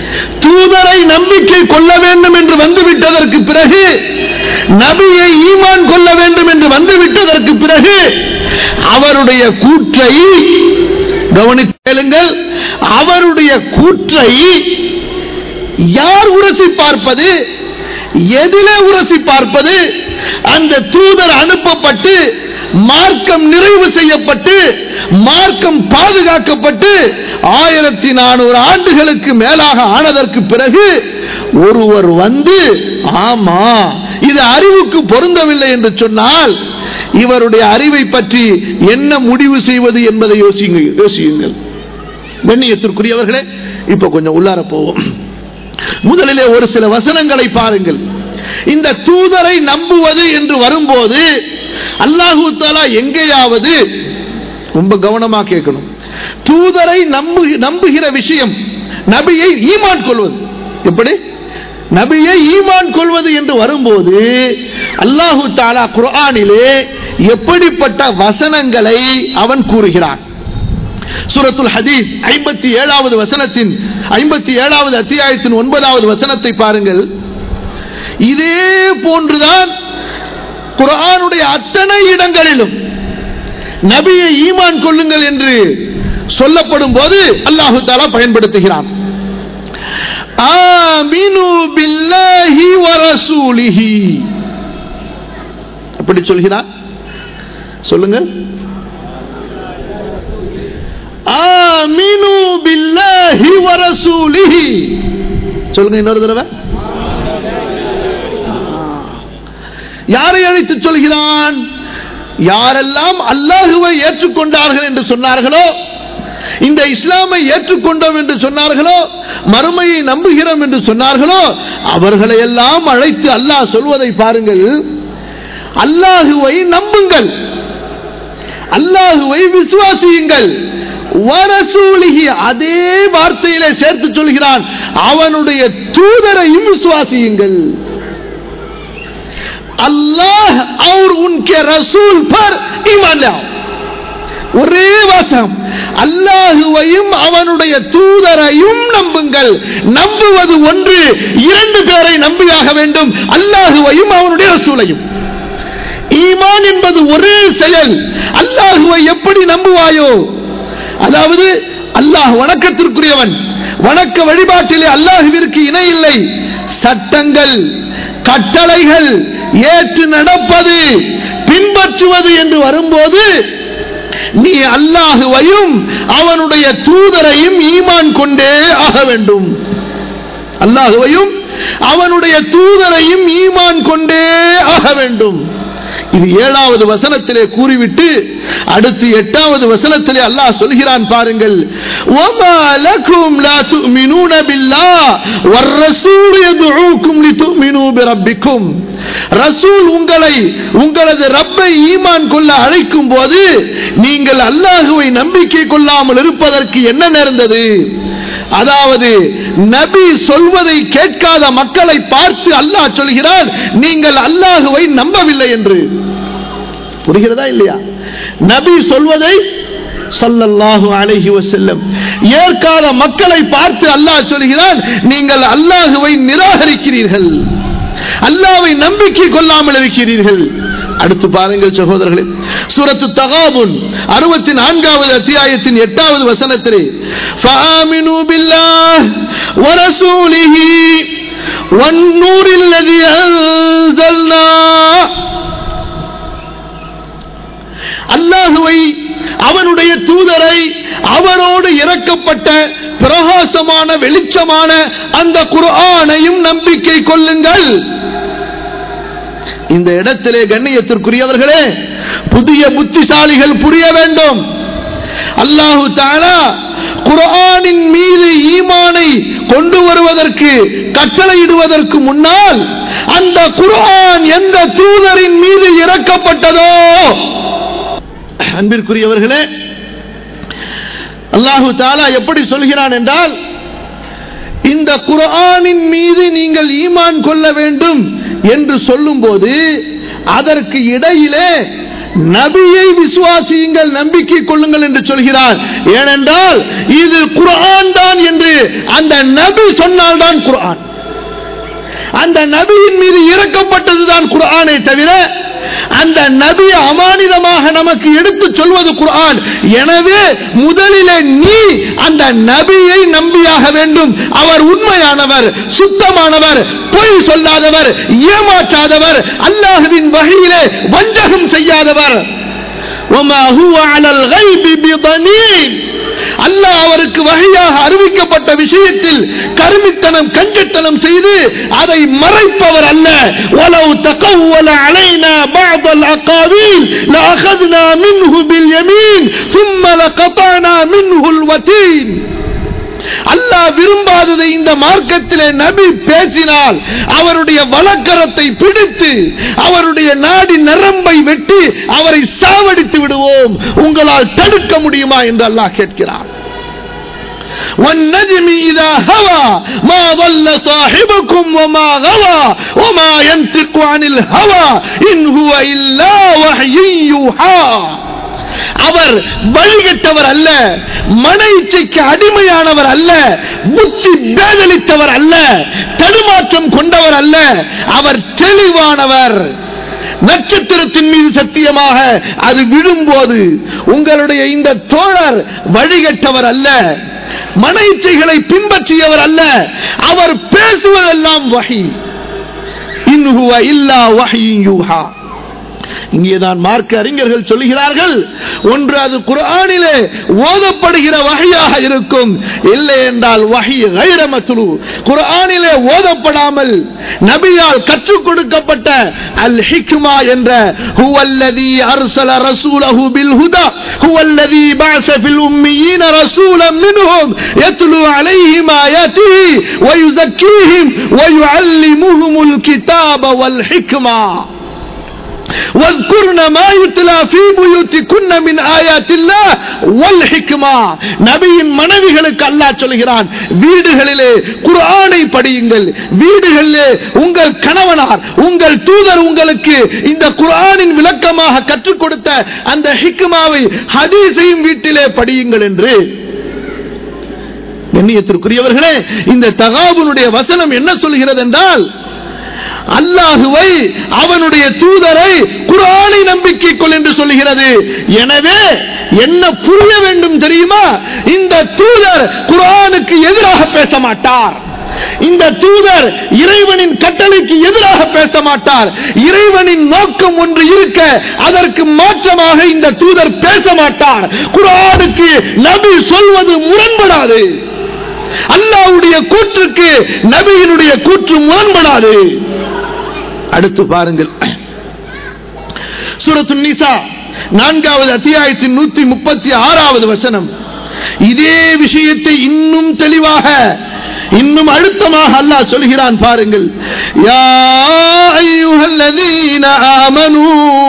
தூதரை நம்பிக்கை கொள்ள வேண்டும் என்று வந்துவிட்டதற்கு பிறகு நபியை ஈமான் கொள்ள வேண்டும் என்று வந்துவிட்டதற்கு பிறகு அவருடைய கூற்றை கவனித்தேளுங்கள் அவருடைய கூற்றை யார் உரசி பார்ப்பது எதிலே உரசி பார்ப்பது அந்த தூதர் அனுப்பப்பட்டு மார்க்கம் நிறைவு செய்யப்பட்டு மார்க்கம் பாதுகாக்கப்பட்டு ஆயிரத்தி நானூறு ஆண்டுகளுக்கு மேலாக ஆனதற்கு பிறகு ஒருவர் வந்து ஆமா இது அறிவுக்கு பொருந்தவில்லை என்று சொன்னால் இவருடைய அறிவை பற்றி என்ன முடிவு செய்வது என்பதை யோசிங்க யோசியுங்கள் கண்ணியத்திற்குரியவர்களே இப்ப கொஞ்சம் உள்ளார போவோம் முதலிலே ஒரு சில வசனங்களை பாருங்கள் இந்த தூதரை நம்புவது என்று வரும்போது அல்லாஹூ தாலா எங்கேயாவது ரொம்ப கவனமா கேட்கணும் தூதரை நம்பு நம்புகிற விஷயம் நபியை ஈமான் கொள்வது எப்படி நபியை ஈமான் கொள்வது என்று வரும்போது அல்லாஹு தாலா குர்ஆனிலே எப்படிப்பட்ட வசனங்களை அவன் கூறுகிறான் சூரத்துல் ஹதீஸ் ஐம்பத்தி ஏழாவது வசனத்தின் ஐம்பத்தி ஏழாவது அத்தியாயத்தின் ஒன்பதாவது வசனத்தை பாருங்கள் இதே போன்றுதான் குரானுடைய அத்தனை இடங்களிலும் நபியை ஈமான் கொள்ளுங்கள் என்று சொல்லப்படும் போது அல்லாஹு தாலா பயன்படுத்துகிறான் ஆமினு பில்லாஹி வரசூலிஹி அப்படி சொல்கிறார் சொல்லுங்கள் ஆமினு பில்லாஹி வரசூலிஹி சொல்லுங்க இன்னொரு தடவை யாரை அழைத்து சொல்கிறான் யாரெல்லாம் அல்லாஹுவை ஏற்றுக்கொண்டார்கள் என்று சொன்னார்களோ இந்த இஸ்லாமை ஏற்றுக்கொண்டோம் என்று சொன்னார்களோ மறுமையை நம்புகிறோம் என்று சொன்னார்களோ அவர்களை எல்லாம் அழைத்து அல்லாஹ் சொல்வதை பாருங்கள் அல்லாஹுவை நம்புங்கள் அல்லாஹுவை விசுவாசியுங்கள் வரசூலிகி அதே வார்த்தையிலே சேர்த்து சொல்கிறான் அவனுடைய தூதரையும் விசுவாசியுங்கள் अल्लाह और उनके रसूल पर ईमान लाओ ஒரே வாசகம் அல்லாஹுவையும் அவனுடைய தூதரையும் நம்புங்கள் நம்புவது ஒன்று இரண்டு பேரை நம்பியாக வேண்டும் அல்லாஹுவையும் அவனுடைய ரசூலையும் ஈமான் என்பது ஒரே செயல் அல்லாஹுவை எப்படி நம்புவாயோ அதாவது அல்லாஹ் வணக்கத்திற்குரியவன் வணக்க வழிபாட்டிலே அல்லாஹுவிற்கு இணை இல்லை சட்டங்கள் கட்டளைகள் ஏற்று நடப்பது பின்பற்றுவது என்று வரும்போது நீ அல்லாஹுவையும் அவனுடைய தூதரையும் ஈமான் கொண்டே ஆக வேண்டும் அல்லாஹுவையும் அவனுடைய தூதரையும் ஈமான் கொண்டே ஆக வேண்டும் இது ஏழாவது வசனத்திலே கூறிவிட்டு அடுத்து எட்டாவது வசனத்திலே அல்லாஹ் சொல்கிறான் பாருங்கள் وَمَا لَكُمْ لَا تُؤْمِنُونَ بِاللَّهِ وَالرَّسُولُ يَدْعُوكُمْ لِتُؤْمِنُوا بِرَبِّكُمْ ரசூல் உங்களை உங்களது ரப்பை ஈமான் கொள்ள அழைக்கும் போது நீங்கள் அல்லாஹுவை நம்பிக்கை கொள்ளாமல் இருப்பதற்கு என்ன நேர்ந்தது அதாவது நபி சொல்வதை கேட்காத மக்களை பார்த்து அல்லாஹ் சொல்கிறான் நீங்கள் அல்லாஹுவை நம்பவில்லை என்று புரிகிறதா இல்லையா நபி சொல்வதை சல்லல்லாஹு அலைஹி வஸல்லம் ஏற்காத மக்களை பார்த்து அல்லாஹ் சொல்கிறான் நீங்கள் அல்லாஹுவை நிராகரிக்கிறீர்கள் அல்லாவை நம்பிக்கை கொள்ளாமல் இருக்கிறீர்கள் அடுத்து பாருங்கள் சகோதரர்களே சூரத்து தகாபுன் அறுபத்தி நான்காவது அத்தியாயத்தின் எட்டாவது வசனத்திலே فآمنوا بالله ورسوله والنور الذي أنزلنا அல்லாஹுவை அவனுடைய தூதரை அவரோடு இறக்கப்பட்ட பிரகாசமான வெளிச்சமான அந்த குர்ஆனையும் நம்பிக்கை கொள்ளுங்கள் இந்த இடத்திலே கண்ணியத்திற்குரியவர்களே புதிய புத்திசாலிகள் புரிய வேண்டும் அல்லாஹு தாலா குர்ஆனின் மீது ஈமானை கொண்டு வருவதற்கு கட்டளையிடுவதற்கு முன்னால் அந்த குர்ஆன் எந்த தூதரின் மீது இறக்கப்பட்டதோ அன்பிற்குரியவர்களே அல்லாஹு தாலா எப்படி சொல்கிறான் என்றால் இந்த குர்ஆனின் மீது நீங்கள் ஈமான் கொள்ள வேண்டும் என்று சொல்லும்போது அதற்கு இடையிலே நபியை விசுவாசியுங்கள் நம்பிக்கை கொள்ளுங்கள் என்று சொல்கிறார் ஏனென்றால் இது குர்ஆன் தான் என்று அந்த நபி சொன்னால்தான் குர்ஆன் அந்த நபியின் மீது இறக்கப்பட்டதுதான் குர்ஆனை தவிர அந்த நபி அமானிதமாக நமக்கு எடுத்து சொல்வது குர்ஆன் எனவே முதலிலே நீ அந்த நபியை நம்பியாக வேண்டும் அவர் உண்மையானவர் சுத்தமானவர் பொய் சொல்லாதவர் ஏமாற்றாதவர் அல்லாஹுவின் வகையிலே வஞ்சகம் செய்யாதவர் وما هو على الغيب بضنين அல்லாஹ் அவருக்கு வகையாக அறிவிக்கப்பட்ட விஷயத்தில் கருமித்தனம் கஞ்சத்தனம் செய்து அதை மறைப்பவர் அல்ல وَلَوْ تَقَوَّلَ عَلَيْنَا بَعْضَ الْأَقَاوِيلِ لَأَخَذْنَا مِنْهُ بِالْيَمِينِ ثُمَّ لَقَطَعْنَا مِنْهُ الْوَتِينَ அல்லாஹ் விரும்பாததை இந்த மார்க்கத்திலே நபி பேசினால் அவருடைய வழக்கரத்தை பிடித்து அவருடைய நாடி நரம்பை வெட்டி அவரை சாவடித்து விடுவோம் உங்களால் தடுக்க முடியுமா என்று அல்லாஹ் கேட்கிறார் والنجم إذا هوى ما ضل صاحبكم وما غوى وما ينطق عن الهوى إن هو إلا وحي يوحى அவர் வழிகட்டவர் அல்ல மன இச்சைக்கு அடிமையானவர் அல்ல புத்தி பேதலித்தவர் அல்ல தடுமாற்றம் கொண்டவர் அல்ல அவர் தெளிவானவர் நட்சத்திரத்தின் மீது சத்தியமாக அது விழும்போது உங்களுடைய இந்த தோழர் வழிகட்டவர் அல்ல மன இச்சைகளை பின்பற்றியவர் அல்ல அவர் பேசுவதெல்லாம் வகை இன்ஹுவ இல்லா வஹியின் யூஹா இங்கேதான் மார்க்க அறிஞர்கள் சொல்லுகிறார்கள் ஒன்று அது குர்ஆனிலே ஓதப்படுகிற வகையாக இருக்கும் இல்லை என்றால் வகை கைரமத்துரு குர்ஆனிலே ஓதப்படாமல் நபியால் கற்றுக் கொடுக்கப்பட்ட அல் ஹிக்மா என்ற ஹுவல்லதி அர்சல ரசூலஹு பில் ஹுதா ஹுவல்லதி பஅஸ ஃபில் உம்மீன ரசூலன் மின்ஹும் யத்லு அலைஹிம் ஆயாத்திஹி ويزكيهم ويعلمهم الكتاب والحكمة واذكرن ما يتلى في بيوتكن من آيات الله والحكمة நபியின் மனைவிகளுக்கு அல்லாஹ் சொல்கிறான் வீடுகளிலே குர்ஆனை படியுங்கள் வீடுகளிலே உங்கள் கணவனார் உங்கள் தூதர் உங்களுக்கு இந்த குர்ஆனின் விளக்கமாக கற்றுக் கொடுத்த அந்த ஹிக்மாவை ஹதீஸையும் வீட்டிலே படியுங்கள் என்று கண்ணியத்திற்குரியவர்களே இந்த தகாபுனுடைய வசனம் என்ன சொல்கிறது என்றால் அல்லாஹுவை அவனுடைய தூதரை குரானை நம்பிக்கை கொள் என்று சொல்லுகிறது எனவே என்ன புரிய வேண்டும் தெரியுமா இந்த தூதர் குரானுக்கு எதிராக பேச மாட்டார் இந்த தூதர் இறைவனின் கட்டளைக்கு எதிராக பேச மாட்டார் இறைவனின் நோக்கம் ஒன்று இருக்க அதற்கு மாற்றமாக இந்த தூதர் பேச மாட்டார் குரானுக்கு நபி சொல்வது முரண்படாது அல்லாவுடைய கூற்றுக்கு நபியினுடைய கூற்று முரண்படாது அடுத்து பாருங்கள் சூரத்து நிசா நான்காவது அத்தியாயத்தின் நூத்தி முப்பத்தி ஆறாவது வசனம் இதே விஷயத்தை இன்னும் தெளிவாக இன்னும் அழுத்தமாக அல்லாஹ் சொல்கிறான் பாருங்கள் யா ஐயுஹல்லதீன ஆமனூ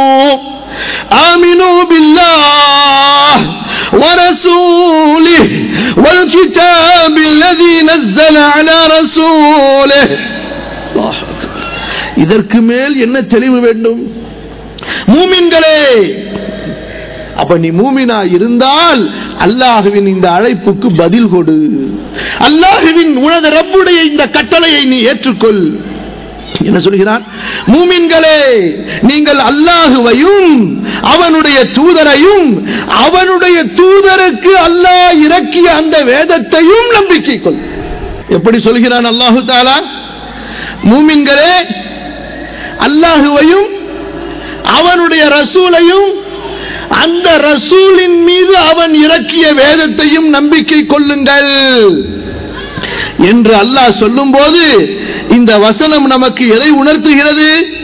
آمنوا بالله ورسوله والكتاب الذي نزل على رسوله الله أكبر இதற்கு மேல் என்ன தெளிவு வேண்டும் மூமின்களே அப்ப நீ மூமினா இருந்தால் அல்லாஹுவின் இந்த அழைப்புக்கு பதில் கொடு அல்லாஹுவின் உனது ரப்புடைய இந்த கட்டளையை நீ ஏற்றுக்கொள் என்ன சொல்கிறான் மூமின்களே நீங்கள் அல்லாஹுவையும் அவனுடைய தூதரையும் அவனுடைய தூதருக்கு அல்லாஹ் இறக்கிய அந்த வேதத்தையும் நம்பிக்கை கொள் எப்படி சொல்கிறான் அல்லாஹு தாலா மூமின்களே அல்லாஹுவையும் அவனுடைய ரசூலையும் அந்த ரசூலின் மீது அவன் இறக்கிய வேதத்தையும் நம்பிக்கை கொள்ளுங்கள் என்று அல்லாஹ் சொல்லும் போது இந்த வசனம் நமக்கு எதை உணர்த்துகிறது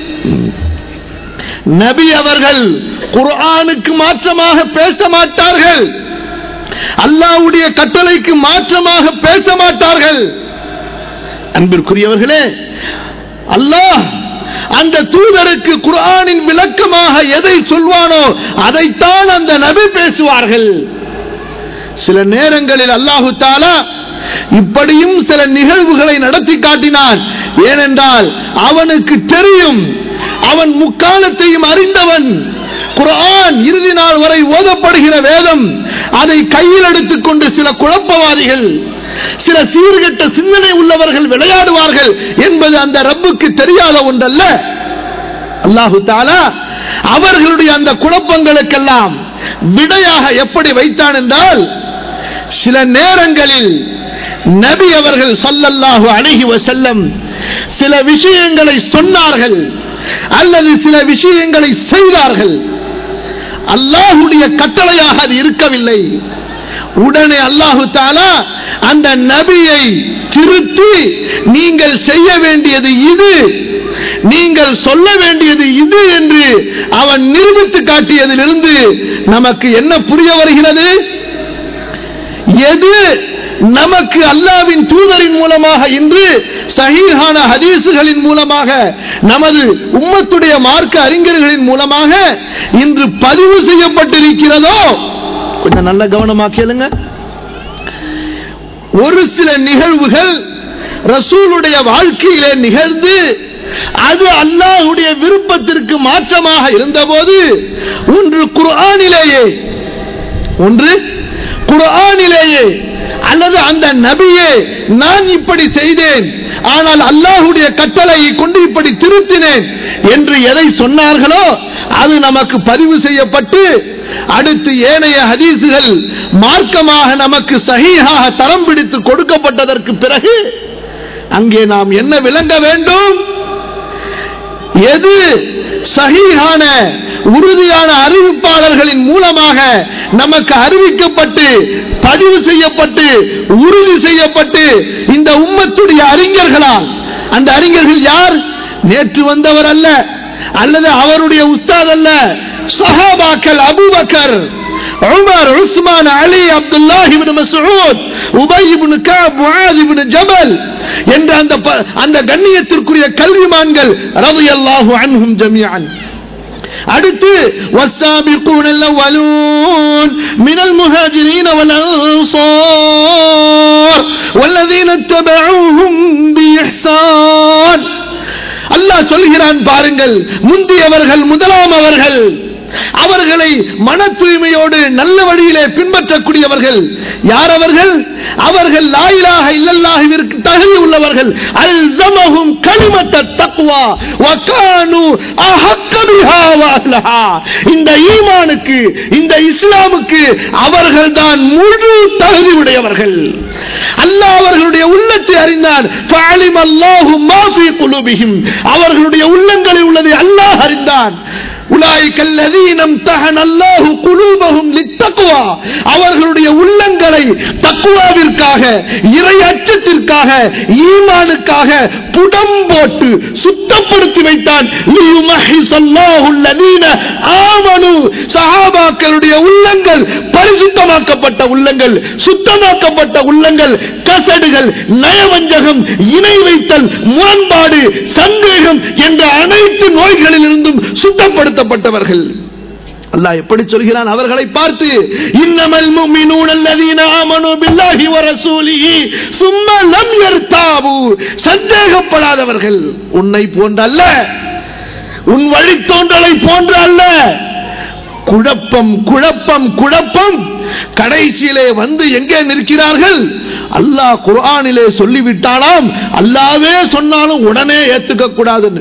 நபி அவர்கள் குர்ஆனுக்கு மாற்றமாக பேச மாட்டார்கள் அல்லாவுடைய கட்டளைக்கு மாற்றமாக பேச மாட்டார்கள் அன்பிற்குரியவர்களே அல்லாஹ் அந்த தூதருக்கு குர்ஆனின் விளக்கமாக எதை சொல்வானோ அதைத்தான் அந்த நபி பேசுவார்கள் சில நேரங்களில் அல்லாஹு தாலா இப்படியும் சில நிகழ்வுகளை நடத்தி காட்டினான் ஏனென்றால் அவனுக்கு தெரியும் அவன் முக்காலத்தையும் அறிந்தவன் குர்ஆன் இறுதி நாள் வரை ஓதப்படுகிற வேதம் அதை கையில் எடுத்துக்கொண்டு சில குழப்பவாதிகள் சில சீர்கெட்ட சிந்தனை உள்ளவர்கள் விளையாடுவார்கள் என்பது அந்த ரப்புக்கு தெரியாத ஒன்றல்ல அல்லாஹு தாலா அவர்களுடைய அந்த குழப்பங்களுக்கெல்லாம் விடையாக எப்படி வைத்தான் என்றால் சில நேரங்களில் நபி அவர்கள் சொல்லல்லாஹு அழகி வசல்லம் சில விஷயங்களை சொன்னார்கள் அல்லது சில விஷயங்களை செய்தார்கள் அல்லாஹுடைய கட்டளையாக அது இருக்கவில்லை உடனே அல்லாஹு தாலா அந்த நபியை திருத்தி நீங்கள் செய்ய வேண்டியது இது நீங்கள் சொல்ல வேண்டியது இது என்று அவன் நிரூபித்து காட்டியதிலிருந்து நமக்கு என்ன புரிய வருகிறது எது நமக்கு அல்லாவின் தூதரின் மூலமாக இன்று சஹீஹான ஹதீசுகளின் மூலமாக நமது உம்மத்துடைய மார்க்க அறிஞர்களின் மூலமாக இன்று பதிவு செய்யப்பட்டிருக்கிறதோ கொஞ்சம் நல்ல கவனமா கேளுங்க ஒரு சில நிகழ்வுகள் ரசூலுடைய வாழ்க்கையிலே நிகழ்ந்து அது அல்லாஹுடைய விருப்பத்திற்கு மாற்றமாக இருந்தபோது ஒன்று குர்ஆனிலேயே ஒன்று குர்ஆனிலேயே அல்லது அந்த நபியே நான் இப்படி செய்தேன் ஆனால் அல்லாஹுடைய கட்டளையை கொண்டு இப்படி திருத்தினேன் என்று எதை சொன்னார்களோ அது நமக்கு பதிவு செய்யப்பட்டு அடுத்து ஏனைய ஹதீசுகள் மார்க்கமாக நமக்கு சகியாக தரம் பிடித்து கொடுக்கப்பட்டதற்கு பிறகு அங்கே நாம் என்ன விளங்க வேண்டும் எது சகிஹான உறுதியான அறிவிப்பாளர்களின் மூலமாக நமக்கு அறிவிக்கப்பட்டு பதிவு செய்யப்பட்டு உறுதி செய்யப்பட்டு இந்த உம்மத்துடைய அறிஞர்களால் அந்த அறிஞர்கள் யார் நேற்று வந்தவர் அல்ல அல்லது அவருடைய உஸ்தாத் அல்ல சஹாபாக்கள் Abu Bakr Umar Usman Ali Abdullah ibn Masud Ubay ibn Kaab Muadh ibn Jabal என்ற அந்த அந்த கண்ணியத்திற்குரிய கல்விமான்கள் ரலியல்லாஹு அன்ஹும் ஜமீஅன் அடுத்து والسابقون الأولون من المهاجرين والأنصار والذين اتبعوهم بإحسان அல்லாஹ் சொல்கிறான் பாருங்கள் முந்தியவர்கள் முதலாம் அவர்கள் அவர்களை மன தூய்மையோடு நல்ல வழியிலே பின்பற்றக்கூடியவர்கள் யார் அவர்கள் அவர்கள் லாயிலாக இல்லல்லாஹிற்கு தகுதி உள்ளவர்கள் அல்சமஹும் கலிமத்த தக்வா வகானு அஹக்க பிஹா வஅஹ்லஹா இந்த ஈமானுக்கு இந்த இஸ்லாமுக்கு அவர்கள்தான் முழு தகுதி உடையவர்கள் அல்லாஹ் அவர்களுடைய உள்ளத்தை அறிந்தான் ஃபஅலிம அல்லாஹு மா ஃபீ குலூபிஹிம் அவர்களுடைய உள்ளங்களில் உள்ளதை அல்லாஹ் அறிந்தான் உலாய்க الذين امتحن الله قلوبهم للتقوى அவர்களுடைய உள்ளங்களை தக்குவாவிற்காக இறை அச்சத்திற்காக ஈமானுக்காக புடம் போட்டு சுத்தப்படுத்தி வைத்தான் ஆமனு சஹாபாக்களுடைய உள்ளங்கள் பரிசுத்தமாக்கப்பட்ட உள்ளங்கள் சுத்தமாக்கப்பட்ட உள்ளங்கள் கசடுகள் நயவஞ்சகம் இணை வைத்தல் முரண்பாடு சந்தேகம் என்ற அனைத்து நோய்களிலிருந்தும் சுத்தப்படுத்தப்பட்டவர்கள் அல்லாஹ் எப்படி சொல்கிறான் அவர்களை பார்த்து இன்னமல் முஃமினூன அல்லதீன ஆமனு பில்லாஹி வ ரசூலிஹி சும்ம லம் யர்தாபு சந்தேகப்படாதவர்கள் உன்னை போன்ற அல்ல உன் வழித்தோன்றலை போன்ற அல்ல குழப்பம் குழப்பம் குழப்பம் கடைசியிலே வந்து எங்கே நிற்கிறார்கள் அல்லாஹ் குர்ஆனிலே சொல்லிவிட்டாலாம் அல்லாவே சொன்னாலும் உடனே ஏத்துக்க கூடாதுன்னு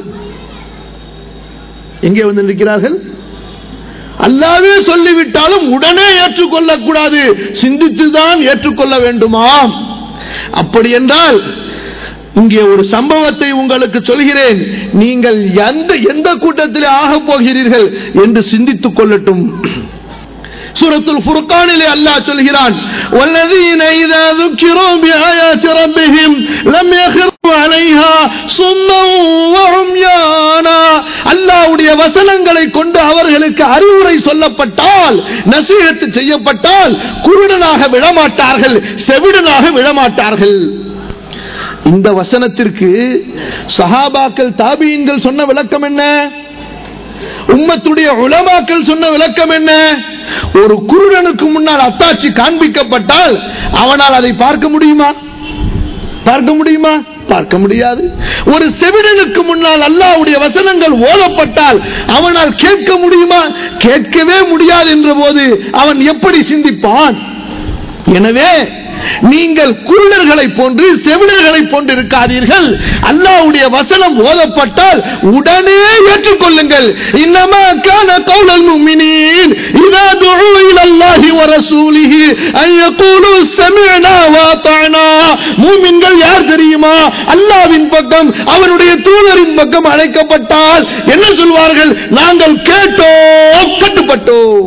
எங்கே வந்து நிற்கிறார்கள் அல்லாவே சொல்லிவிட்டாலும் உடனே ஏற்றுக்கொள்ளக் கூடாது சிந்தித்துதான் ஏற்றுக்கொள்ள வேண்டுமாம் அப்படி என்றால் இங்கே ஒரு சம்பவத்தை உங்களுக்கு சொல்கிறேன் நீங்கள் எந்த எந்த கூட்டத்திலே ஆகப் போகிறீர்கள் என்று சிந்தித்துக் கொள்ளட்டும் சூரத்துல் ஃபுர்கானிலே அல்லாஹ் சொல்கிறான் والذين اذا ذكروا بآيات ربهم لم يخروا عليها صما وعميانا அல்லாஹ்வுடைய வசனங்களை கொண்டு அவர்களுக்கு அறிவுரை சொல்லப்பட்டால் நசீகத்து செய்யப்பட்டால் குருடனாக விழமாட்டார்கள் செவிடனாக விழமாட்டார்கள் இந்த வசனத்திற்கு சஹாபாக்கள் தாபியின்கள் சொன்ன விளக்கம் என்ன உம்மத்துடைய உலமாக்கள் சொன்ன விளக்கம் என்ன ஒரு குருடனுக்கு முன்னால் அத்தாட்சி காண்பிக்கப்பட்டால் அவனால் அதை பார்க்க முடியுமா பார்க்க முடியுமா பார்க்க முடியாது ஒரு செவிடனுக்கு முன்னால் அல்லாஹ்வுடைய வசனங்கள் ஓதப்பட்டால் அவனால் கேட்க முடியுமா கேட்கவே முடியாது என்ற போது அவன் எப்படி சிந்திப்பான் எனவே நீங்கள் குருடர்களை போன்று செவிடர்களை போன்று இருக்காதீர்கள் அல்லாஹ்வுடைய வசனம் ஓதப்பட்டால் உடனே ஏற்றுக்கொள்ளுங்கள் இன்னமா கான கௌலல் முஃமினீன் இதா துஉ இலல்லாஹி வ ரசூலிஹி அன் யகூலு சமிஅனா வ அத்தஅனா மூமின்கள் யார் தெரியுமா அல்லாஹ்வின் பக்கம் அவருடைய தூதரின் பக்கம் அழைக்கப்பட்டால் என்ன சொல்வார்கள் நாங்கள் கேட்டோம் கட்டுப்பட்டோம்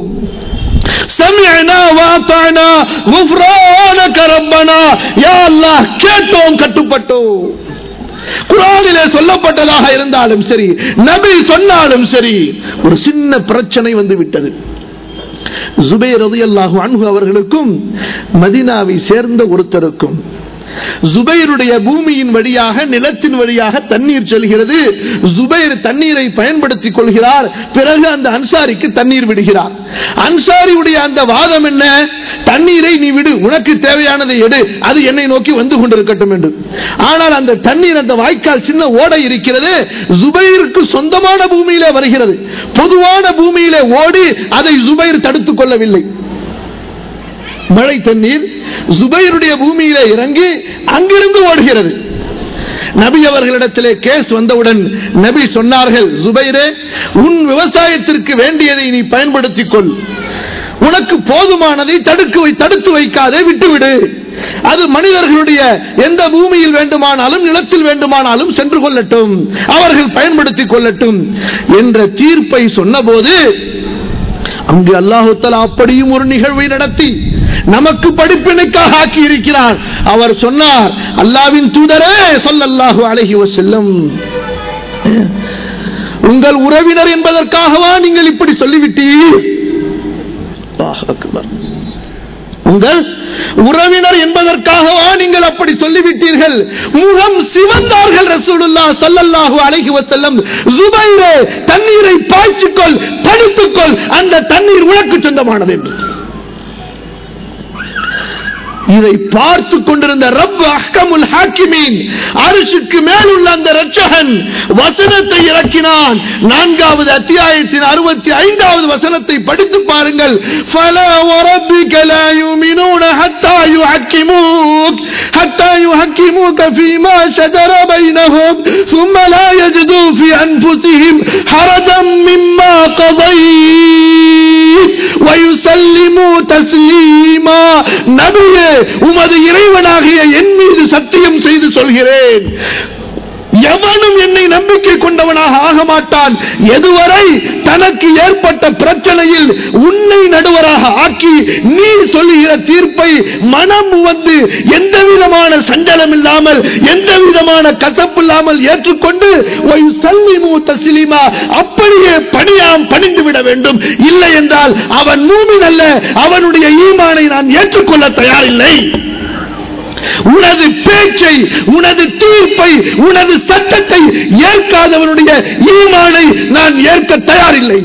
سمعنا واطعنا غفرانك ربنا يا الله கேட்டோம் கட்டுப்பட்டோம் குரானிலே சொல்லப்பட்டதாக இருந்தாலும் சரி நபி சொன்னாலும் சரி ஒரு சின்ன பிரச்சனை வந்து விட்டது ஜுபைர் ரலியல்லாஹு அன்ஹு அவர்களுக்கும் மதீனாவை சேர்ந்த ஒருத்தருக்கும் ஜுபைருடைய பூமியின் வழியாக நிலத்தின் வழியாக தண்ணீர் செல்கிறது ஜுபைர் தண்ணீரை பயன்படுத்திக் கொள்கிறார் பிறகு அந்த அன்சாரிக்கு தண்ணீர் விடுகிறார் அன்சாரியுடைய அந்த வாதம் என்ன தண்ணீரை நீ விடு உனக்கு தேவையானதை எடு அது என்னை நோக்கி வந்து கொண்டிருக்கட்டும் என்று ஆனால் அந்த தண்ணீர் அந்த வாய்க்கால் சின்ன ஓடை இருக்கிறது ஜுபைருக்கு சொந்தமான பூமியிலே வருகிறது பொதுவான பூமியிலே ஓடி அதை ஜுபைர் தடுத்துக் கொள்ளவில்லை மழை தண்ணீர் ஜுபைருடைய பூமியிலே இறங்கி அங்கிருந்து ஓடுகிறது நபி அவர்களிடத்திலே கேஸ் வந்தவுடன் நபி சொன்னார்கள் ஜுபைரே உன் விவசாயத்திற்கு வேண்டியதை நீ பயன்படுத்திக் கொள் உனக்கு போதுமானதை தடுக்கு வை தடுத்து வைக்காதே விட்டுவிடு அது மனிதர்களுடைய எந்த பூமியில் வேண்டுமானாலும் நிலத்தில் வேண்டுமானாலும் சென்று கொள்ளட்டும் அவர்கள் பயன்படுத்திக் கொள்ளட்டும் என்ற தீர்ப்பை சொன்னபோது அங்கு அல்லாஹு தஆலா அப்படியும் ஒரு நிகழ்வை நடத்தி நமக்கு படிப்பினைக்காக ஆக்கி இருக்கிறார் அவர் சொன்னார் அல்லாவின் தூதரே சொல்லல்லாஹு அலைஹி வஸல்லம் உங்கள் உறவினர் என்பதற்காகவா நீங்கள் இப்படி சொல்லிவிட்டீர் அல்லாஹ் அக்பர் உங்கள் உறவினர் என்பதற்காகவா நீங்கள் அப்படி சொல்லிவிட்டீர்கள் முகம் சிவந்தார்கள் ரசூலுல்லா ஸல்லல்லாஹு அலைஹி வஸல்லம் ஜுபைரே தண்ணீரை பாய்ச்சிக்கொள் படித்துக்கொள் அந்த தண்ணீர் உனக்கு சொந்தமானது என்று இதை பார்த்து கொண்டிருந்த ரப் அஹ்கமுல் ஹாக்கிமீன் அரிசுக்கு மேல் உள்ள அந்த ரட்சகன் வசனத்தை இறக்கினான் நான்காவது அத்தியாயத்தின் அறுபத்தி ஐந்தாவது வசனத்தை படித்து பாருங்கள் فَلَا وَرَبِّكَ لَا يُؤْمِنُونَ حَتَّى يُحَكِّمُوكَ حَتَّى يُحَكِّمُوكَ فِيمَا شَجَرَ بَيْنَهُمْ ثُمَّ لَا يَجِدُوا فِي أَنفُسِهِمْ حَرَجًا مِّمَّا قَضَيْتَ وَيُسَلِّمُوا تَسْلِيمًا நபியே உமது இறைவனாகிய என் மீது சத்தியம் செய்து சொல்கிறேன் எவனும் என்னை நம்பிக்கை கொண்டவனாக ஆக மாட்டான் எதுவரை தனக்கு ஏற்பட்ட பிரச்சனையில் உன்னை நடுவராக ஆக்கி நீ சொல்லுகிற தீர்ப்பை மனம் வந்து எந்த விதமான சஞ்சலம் இல்லாமல் எந்த விதமான கசப்பு இல்லாமல் ஏற்றுக்கொண்டு சல்லிமு தஸ்லீமா அப்படியே பணியாம் பணிந்து விட வேண்டும் இல்லை என்றால் அவன் மூமின் அல்ல அவனுடைய ஈமானை நான் ஏற்றுக்கொள்ள தயாரில்லை உனது பேச்சை உனது தீர்ப்பை உனது சட்டத்தை ஏற்காதவனுடைய ஈமானை நான் ஏற்க தயாரில்லை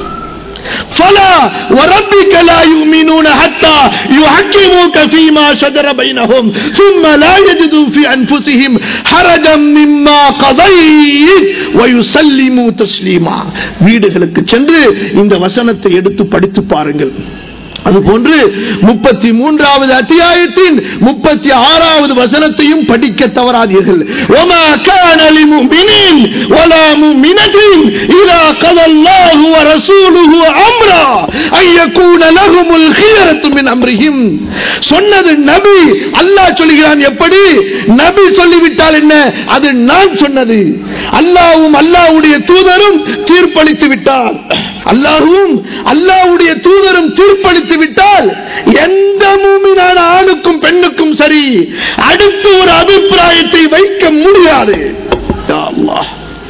فلا وربك لا يؤمنون حتى يحكموك فيما شجر بينهم ثم لا يجدوا في أنفسهم حرجا مما قضيت ويسلموا تسليما வீடுகளுக்கு சென்று இந்த வசனத்தை எடுத்து படித்து பாருங்கள் அதுபோன்று முப்பத்தி மூன்றாவது அத்தியாயத்தின் முப்பத்தி ஆறாவது வசனத்தையும் படிக்க தவறாதீர்கள் وَمَا كَانَ لِمُؤْمِنٍ وَلَا مُؤْمِنَةٍ إِذَا قَضَى اللَّهُ وَرَسُولُهُ أَمْرًا أَن يَكُونَ لَهُمُ الْخِيَرَةُ مِنْ أَمْرِهِمْ சொன்னது நபி அல்லாஹ் சொல்கிறான் எப்படி நபி சொல்லிவிட்டால் என்ன அது நான் சொன்னது அல்லாஹ்வும் அல்லாஹ்வுடைய தூதரும் தீர்ப்பளித்து விட்டார் அல்லாஹ்வும் அல்லாஹ்வுடைய தூதரும் தீர்ப்பளித்து விட்டால் எந்த மூமினான ஆணுக்கும் பெண்ணுக்கும் சரி அடுத்து ஒரு அபிப்பிராயத்தை வைக்க முடியாது யா அல்லாஹ்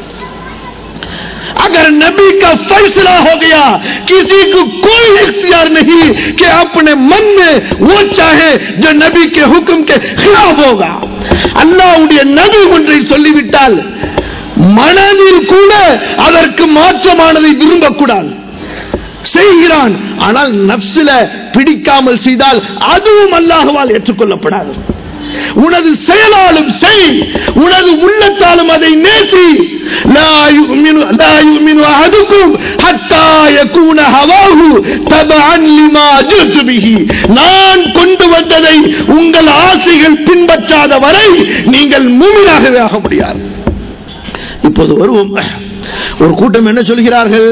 अगर नबी का फैसला हो गया किसी को कोई इख्तियार नहीं कि अपने मन में वो चाहे जो नबी के हुक्म के खिलाफ होगा அல்லாவுடைய நபி ஒன்றை சொல்லிவிட்டால் மனதில் கூட அதற்கு மாற்றமானதை விரும்பக்கூடாது செய்கிறான் ஆனால் நப்சில பிடிக்காமல் செய்தால் அதுவும் அல்லாஹுவால் ஏற்றுக்கொள்ளப்படாது உனது செயலாலும் செய் உனது உள்ளத்தாலும் அதை நேசி لا يؤمن لا يؤمن أحدكم حتى يكون هواه تبعا لما جئت به நான் கொண்டு வந்ததை உங்கள் ஆசைகள் பின்பற்றாத வரை நீங்கள் மூமினாகவே ஆக முடியாது இப்போது வருவோம் ஒரு கூட்டம் என்ன சொல்கிறார்கள்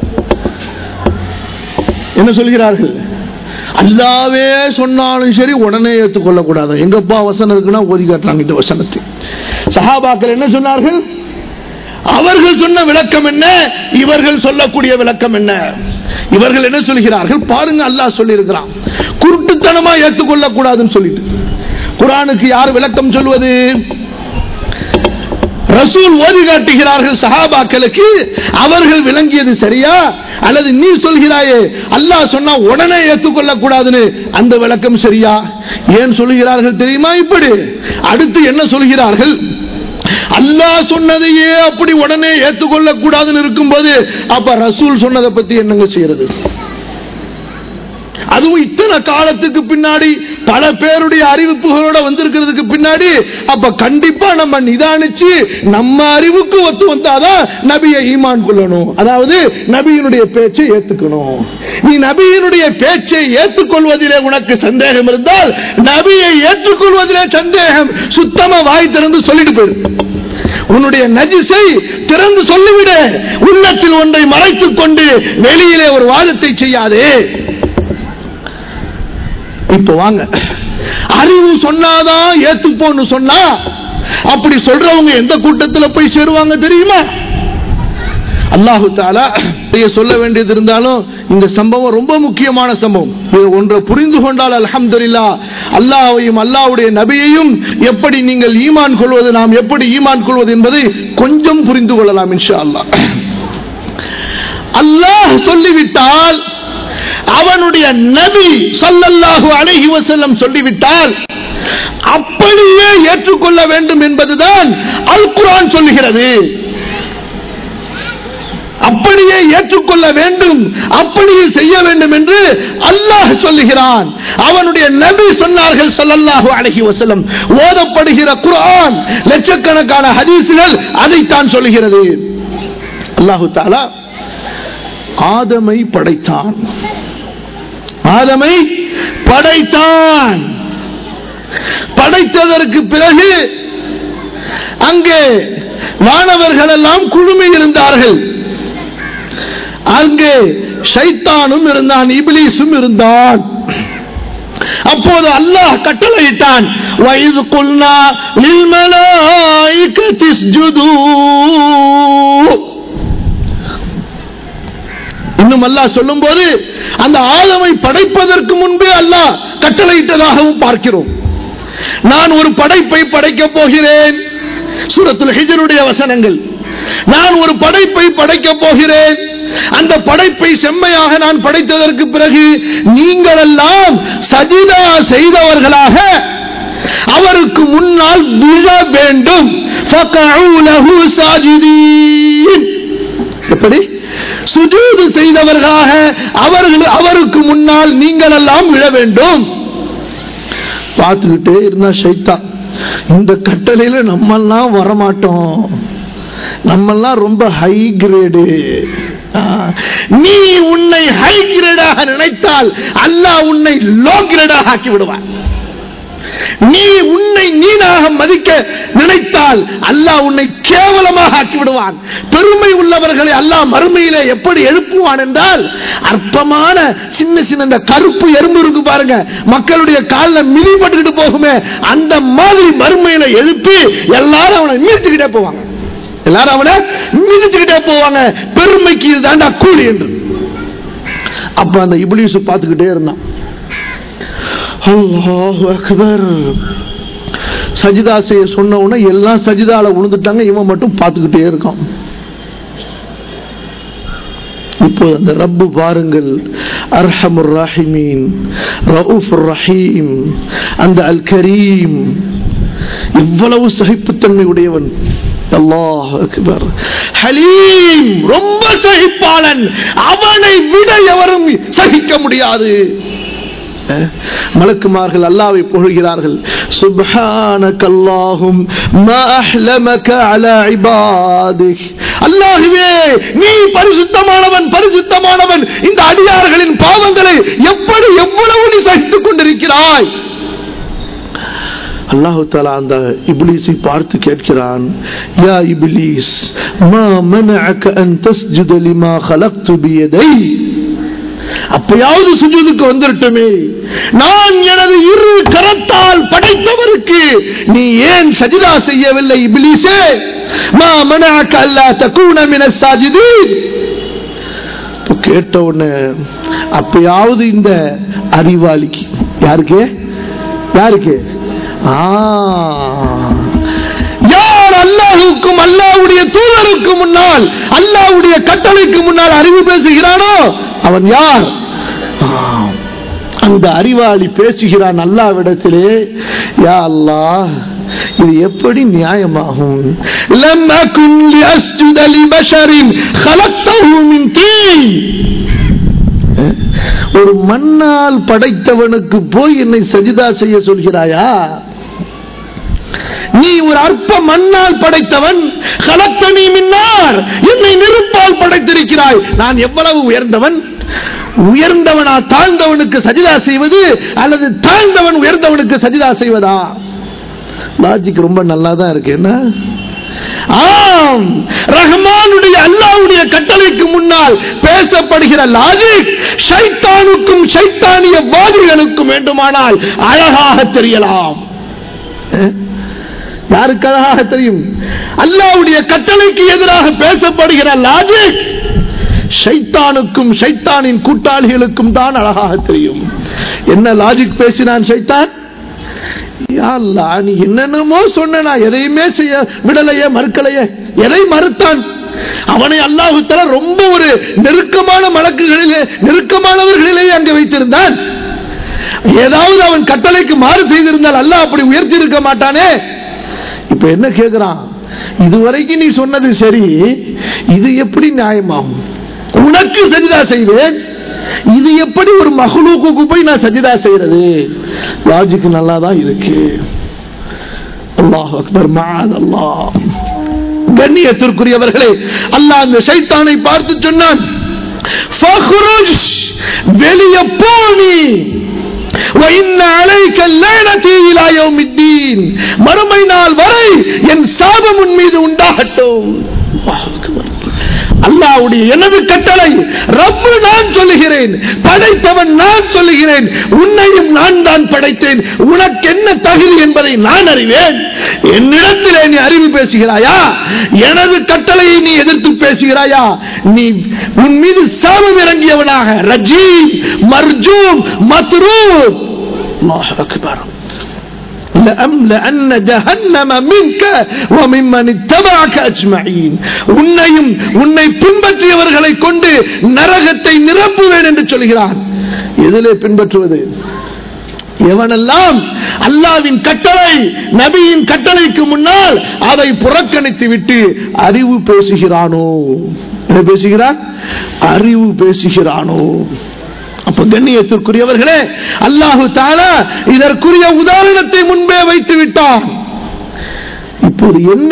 என்ன சொல்கிறார்கள் அல்லாவே சொன்னாலும் சரி உடனே ஏற்றுக்கொள்ள கூடாது எங்கப்பா வசனம் இருக்குன்னா ஓதி காட்டுறாங்க இந்த வசனத்தை சஹாபாக்கள் என்ன சொன்னார்கள் அவர்கள் சொன்ன விளக்கம் என்ன இவர்கள் சொல்லக்கூடிய விளக்கம் என்ன இவர்கள் என்ன சொல்கிறார்கள் பாருங்க அல்லாஹ் சொல்லி இருக்கிறான் குருட்டுத்தனமா ஏற்றுக்கொள்ள கூடாதுன்னு சொல்லிட்டு குரானுக்கு யார் விளக்கம் சொல்வது ரசூல் ஓதி காட்டுகிறார்கள் சஹாபாக்களுக்கு அவர்கள் விளங்கியது சரியா அல்லது நீ சொல்கிறாயே அல்லாஹ் சொன்னா உடனே ஏற்றுக்கொள்ள கூடாதுன்னு அந்த விளக்கம் சரியா ஏன் சொல்கிறார்கள் தெரியுமா இப்படி அடுத்து என்ன சொல்கிறார்கள் அல்லாஹ் சொன்னதையே அப்படி உடனே ஏற்றுக்கொள்ள கூடாதுன்னு இருக்கும்போது அப்ப ரசூல் சொன்னதை பத்தி என்னங்க செய்யறது அதுவும் இத்தனை காலத்துக்கு பின்னாடி பல பேருடைய அறிவிப்புகளோட வந்திருக்கிறதுக்கு பின்னாடி அப்ப கண்டிப்பா நம்ம நிதானிச்சு நம்ம அறிவுக்கு ஒத்து வந்தாதான் நபியை ஈமான் கொள்ளணும் அதாவது நபியினுடைய பேச்சை ஏத்துக்கணும் நீ நபியினுடைய பேச்சை ஏற்றுக்கொள்வதிலே உனக்கு சந்தேகம் இருந்தால் நபியை ஏற்றுக்கொள்வதிலே சந்தேகம் சுத்தமா வாய் திறந்து சொல்லிட்டு போயிரு உன்னுடைய நஜிசை திறந்து சொல்லிவிடு உள்ளத்தில் ஒன்றை மறைத்துக் கொண்டு வெளியிலே ஒரு வாதத்தை செய்யாதே இப்ப வாங்க அறிவு சொன்னாதான் ஏத்துப்போன்னு சொன்னா அப்படி சொல்றவங்க எந்த கூட்டத்தில் போய் சேருவாங்க தெரியுமா அல்லாஹு தாலா சொல்ல வேண்டியது இருந்தாலும் இந்த சம்பவம் ரொம்ப முக்கியமான சம்பவம் இது ஒன்றை புரிந்து கொண்டால் அல்ஹம்துலில்லா அல்லாஹ்வையும் அல்லாஹ்வுடைய நபியையும் எப்படி நீங்கள் ஈமான் கொள்வது நாம் எப்படி ஈமான் கொள்வது என்பதை கொஞ்சம் புரிந்து கொள்ளலாம் இன்ஷா அல்லாஹ் அல்லாஹ் சொல்லிவிட்டால் அவனுடைய நபி சல்லல்லாஹு அலைஹி வஸல்லம் சொல்லிவிட்டால் அப்படியே ஏற்றுக்கொள்ள வேண்டும் என்பதுதான் அல் குர்ஆன் சொல்லுகிறது அப்படியே ஏற்றுக்கொள்ள வேண்டும் அப்படியே செய்ய வேண்டும் என்று அல்லாஹ் சொல்லுகிறான் அவனுடைய நபி சொன்னார்கள் ஸல்லல்லாஹு அலைஹி வஸல்லம் ஓதப்படுகிற குர்ஆன் லட்சக்கணக்கான ஹதீஸ்கள் அதைத்தான் சொல்லுகிறது அல்லாஹு தஆலா ஆதமை படைத்தான் ஆதமை படைத்தான் படைத்ததற்கு பிறகு அங்கே மாணவர்கள் எல்லாம் குழுமி இருந்தார்கள் அங்கே ஷைத்தானும் இருந்தான் இபிலிசும் இருந்தான் அப்போது அல்லாஹ் கட்டளையிட்டான் வயது கொல்லா இன்னும் அல்லாஹ் சொல்லும் போது அந்த ஆதமை படைப்பதற்கு முன்பே அல்லாஹ் கட்டளையிட்டதாகவும் பார்க்கிறோம் நான் ஒரு படைப்பை படைக்கப் போகிறேன் சூரத்துல் ஹிஜருடைய வசனங்கள் நான் ஒரு படைப்பை படைக்கப் போகிறேன் அந்த படைப்பை செம்மையாக நான் படைத்ததற்கு பிறகு நீங்கள் எல்லாம் சஜிதா செய்தவர்களாக அவருக்கு முன்னால் விழ வேண்டும் எப்படி சுஜூது செய்தவர்களாக அவர்கள் அவருக்கு முன்னால் நீங்கள் எல்லாம் விழ வேண்டும் பார்த்துக்கிட்டே இருந்தா ஷைத்தா இந்த கட்டளையில நம்மெல்லாம் வரமாட்டோம் நம்மெல்லாம் ரொம்ப ஹை கிரேடு நீ உன்னை ஹை கிரேடாக நினைத்தால் அல்லாஹ் உன்னை லோ கிரேடாக ஆக்கி விடுவான் நீ உன்னை நீனாக மதிக்க நினைத்தால் அல்லாஹ் உன்னை கேவலமாக ஆக்கி விடுவான் பெருமை உள்ளவர்களை அல்லாஹ் மறுமையிலே எப்படி எழுப்புவான் என்றால் அற்பமான சின்ன சின்ன இந்த கருப்பு எறும்பு இருக்கு பாருங்க மக்களுடைய காலில் மிதிப்பட்டுக்கிட்டு போகுமே அந்த மாதிரி மறுமையில எழுப்பி எல்லாரும் அவனை மீழ்த்துக்கிட்டே போவாங்க எல்லாரும் அவனை மிதிச்சுக்கிட்டே போவாங்க பெருமைக்கு இதுதான்டா கூலி என்று அப்ப அந்த இபிலிசு பார்த்துக்கிட்டே இருந்தான் அல்லாஹ் அக்பர் சஜிதா செய்ய சொன்ன உடனே எல்லாம் சஜிதால விழுந்துட்டாங்க இவன் மட்டும் பார்த்துக்கிட்டே இருக்கான் இப்போ அந்த ரப்பு பாருங்கள் அர்ஹமுர் ராஹிமீன் ரவுஃபுர் ரஹீம் அந்த அல் கரீம் இவ்வளவு சகிப்புத்தன்மை உடையவன் அல்லாஹ் அக்பர் ஹலீம் ரொம்ப சகிப்பாளன் அவனை விட எவரும் சகிக்க முடியாது அஹ், மலக்குமார்கள் அல்லாவை புகழ்கிறார்கள் சுப்ஹானக அல்லாஹும் மா அஹ்லமக அலா இபாதிக் அல்லாஹ்வே நீ பரிசுத்தமானவன் பரிசுத்தமானவன் இந்த அடியார்களின் பாவங்களை எப்படி எவ்வளவு நீ சகித்துக் கொண்டிருக்கிறாய் அல்லாஹு தாலா அந்த இப்லீஸை பார்த்து கேட்கிறான் யா இப்லீஸ் மா மனஅக அன் தஸ்ஜுத லிமா خلقت بيدي அப்பயாவது சுஜூதுக்கு வந்துருட்டுமே நான் எனது இரு கரத்தால் படைத்தவருக்கு நீ ஏன் சஜிதா செய்யவில்லை இப்லீஸே மா மனஅக அல்லா தகூன மின சாஜிதீன் இப்ப கேட்ட உடனே அப்பயாவது இந்த அறிவாளிக்கு யாருக்கு யாருக்கு ஆ. யார் அல்லாஹுக்கும் அல்லாஹ்வுடைய தூதருக்கு முன்னால் அல்லாஹ்வுடைய கட்டளைக்கு முன்னால் அறிவு பேசுகிறானோ அவன் யார் ஆ. அந்த அறிவாளி பேசுகிறான் அல்லாவிடத்திலே யா அல்லாஹ் இது எப்படி நியாயமாகும் லம் அகுன் லிஅஸ்ஜுத லிபஷரின் خلقته من طين ஒரு மண்ணால் படைத்தவனுக்கு போய் என்னை சஜிதா செய்ய சொல்கிறாயா நீ ஒரு அற்ப மண்ணால் படைத்தவன் கலத்தனி மின்னார் என்னை நெருப்பால் படைத்திருக்கிறாய் நான் எவ்வளவு உயர்ந்தவன் உயர்ந்தவனா தாழ்ந்தவனுக்கு சஜிதா செய்வது அல்லது தாழ்ந்தவன் உயர்ந்தவனுக்கு சஜிதா செய்வதா லாஜிக் ரொம்ப நல்லா தான் இருக்கு என்ன ஆம் ரஹ்மானுடைய அல்லாவுடைய கட்டளைக்கு முன்னால் பேசப்படுகிற லாஜிக் ஷைத்தானுக்கும் ஷைத்தானிய வாதிகளுக்கும் வேண்டுமானால் அழகாக தெரியலாம் அஹ்? யாருக்கு அழகாக தெரியும் அல்லாவுடைய கட்டளைக்கு எதிராக பேசப்படுகிற லாஜிக் ஷைத்தானுக்கும் ஷைத்தானின் கூட்டாளிகளுக்கும் தான் அழகாக தெரியும் என்ன லாஜிக் பேசினான் ஷைத்தான் யா அல்லாஹ், நீ என்னென்னமோ சொன்ன நான் எதையுமே செய்ய விடலையே மறுக்கலையே எதை மறுத்தான் அவனை அல்லாஹு தஆலா ரொம்ப ஒரு நெருக்கமான மலக்குகளிலே நெருக்கமானவர்களிலேயே அங்கே வைத்திருந்தான் ஏதாவது அவன் கட்டளைக்கு மாறு செய்திருந்தால் அல்லாஹ் அப்படி உயர்த்தி இருக்க மாட்டானே இப்ப என்ன கேக்குறான் இதுவரைக்கும் நீ சொன்னது சரி இது எப்படி நியாயமாகும் உனக்கு சஜிதா செய்வேன் இது எப்படி ஒரு மகளுக்கு போய் நான் சஜிதா செய்யறது லாஜிக் நல்லா தான் இருக்கு அல்லாஹ் அக்பர் மாத் அல்லாஹ் கண்ணியத்திற்குரியவர்களே அல்லாஹ் அந்த சைத்தானை பார்த்து சொன்னான் "ஃபக்ருஜ்", வெளியே போனி وَإِنَّ عَلَيْكَ اللَّعْنَةِ إِلَى يَوْمِ الدِّينِ மறுமை நாள் வரை என் சாபம் உன் மீது உண்டாகட்டும் அல்லாஹ் அக்பர். அல்லாஹ்வுடைய எனது கட்டளை ரப்பு நான் சொல்லுகிறேன் படைத்தவன் நான் சொல்லுகிறேன் உன்னையும் நான் தான் படைத்தேன் உனக்கு என்ன தகுதி என்பதை நான் அறிவேன் என்னிடத்திலே நீ அறிவு பேசுகிறாயா எனது கட்டளையை நீ எதிர்த்து பேசுகிறாயா நீ உன் மீது சாபம் இறங்கியவனாக ரஜீம் மர்ஜூம் மத்ரூத் அல்லாஹ் அக்பர் لأملأن جهنم منك وممن اتبعك أجمعين உன்னையும் உன்னை பின்பற்றியவர்களை கொண்டு நரகத்தை நிரப்புவேன் என்று சொல்கிறான் எதிலே பின்பற்றுவது எவனெல்லாம் அல்லாவின் கட்டளை நபியின் கட்டளைக்கு முன்னால் அதை புறக்கணித்து விட்டு அறிவு பேசுகிறானோ என்ன பேசுகிறான் அறிவு பேசுகிறானோ அப்ப கண்ணியத்திற்குரியவர்களே அல்லாஹு தாலா இதற்குரிய உதாரணத்தை முன்பே வைத்து விட்டான் இப்போது என்ன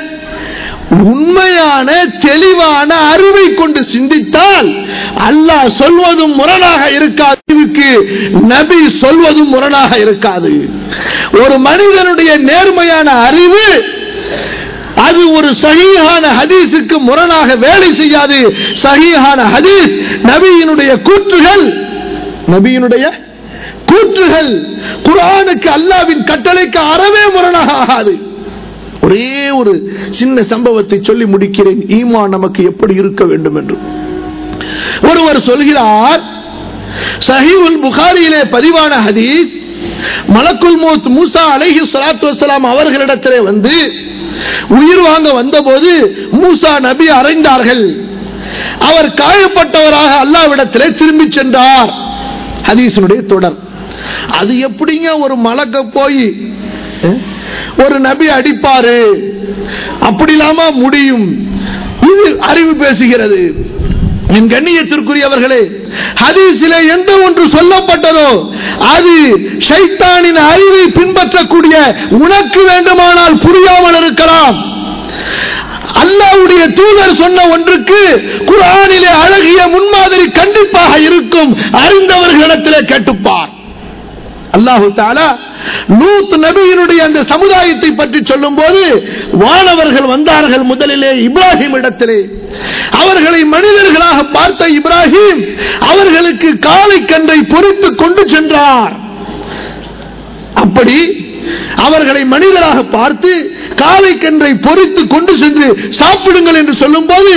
உண்மையான தெளிவான அறிவை கொண்டு சிந்தித்தால் அல்லாஹ் சொல்வதும் முரணாக இருக்காது இதுக்கு நபி சொல்வதும் முரணாக இருக்காது ஒரு மனிதனுடைய நேர்மையான அறிவு அது ஒரு சகியான ஹதீஸுக்கு முரணாக வேலை செய்யாது சகியான ஹதீஸ் நபியினுடைய கூற்றுகள் நபியினுடைய கூற்றுகள் குர்ஆனுக்கு அல்லாவின் கட்டளைக்கு அறவே முரணாக ஆகாது ஒரே ஒரு சின்ன சம்பவத்தை சொல்லி முடிக்கிறேன் ஈமான் நமக்கு எப்படி இருக்க வேண்டும் என்று ஒருவர் சொல்கிறார் சஹீவுல் புகாரியிலே பதிவான ஹதீஸ் மலக்குல் மௌத் மூசா அலைஹி ஸலாத்து வஸலாம் அவர்களிடத்திலே வந்து உயிர் வாங்க வந்தபோது மூசா நபி அறைந்தார்கள் அவர் காயப்பட்டவராக அல்லாவிடத்திலே திரும்பி சென்றார் ஹதீஸினுடைய தொடர் அது எப்படிங்க ஒரு மலக்க போய் அஹ், ஒரு நபி அடிப்பாரு அப்படி இல்லாம முடியும் இது அறிவு பேசுகிறது என் கண்ணியத்திற்குரியவர்களே ஹதீஸிலே எந்த ஒன்று சொல்லப்பட்டதோ அது ஷைத்தானின் அறிவை பின்பற்றக்கூடிய உனக்கு வேண்டுமானால் புரியாமல் இருக்கலாம் அல்லாவுடைய தூதர் சொன்ன ஒன்றுக்கு குரானிலே அழகிய முன்மாதிரி கண்டிப்பாக இருக்கும் அறிந்தவர்களிடத்திலே கேட்டுப்பார் அல்லாஹு தாலா லூத் நபியினுடைய அந்த சமுதாயத்தை பற்றி சொல்லும் போது வானவர்கள் வந்தார்கள் முதலிலே இப்ராஹிம் இடத்திலே அவர்களை மனிதர்களாக பார்த்த இப்ராஹிம் அவர்களுக்கு காலை கன்றை பொறித்து கொண்டு சென்றார் அப்படி அவர்களை மனிதராக பார்த்து காலை கன்றை பொறித்து கொண்டு சென்று சாப்பிடுங்கள் என்று சொல்லும் போது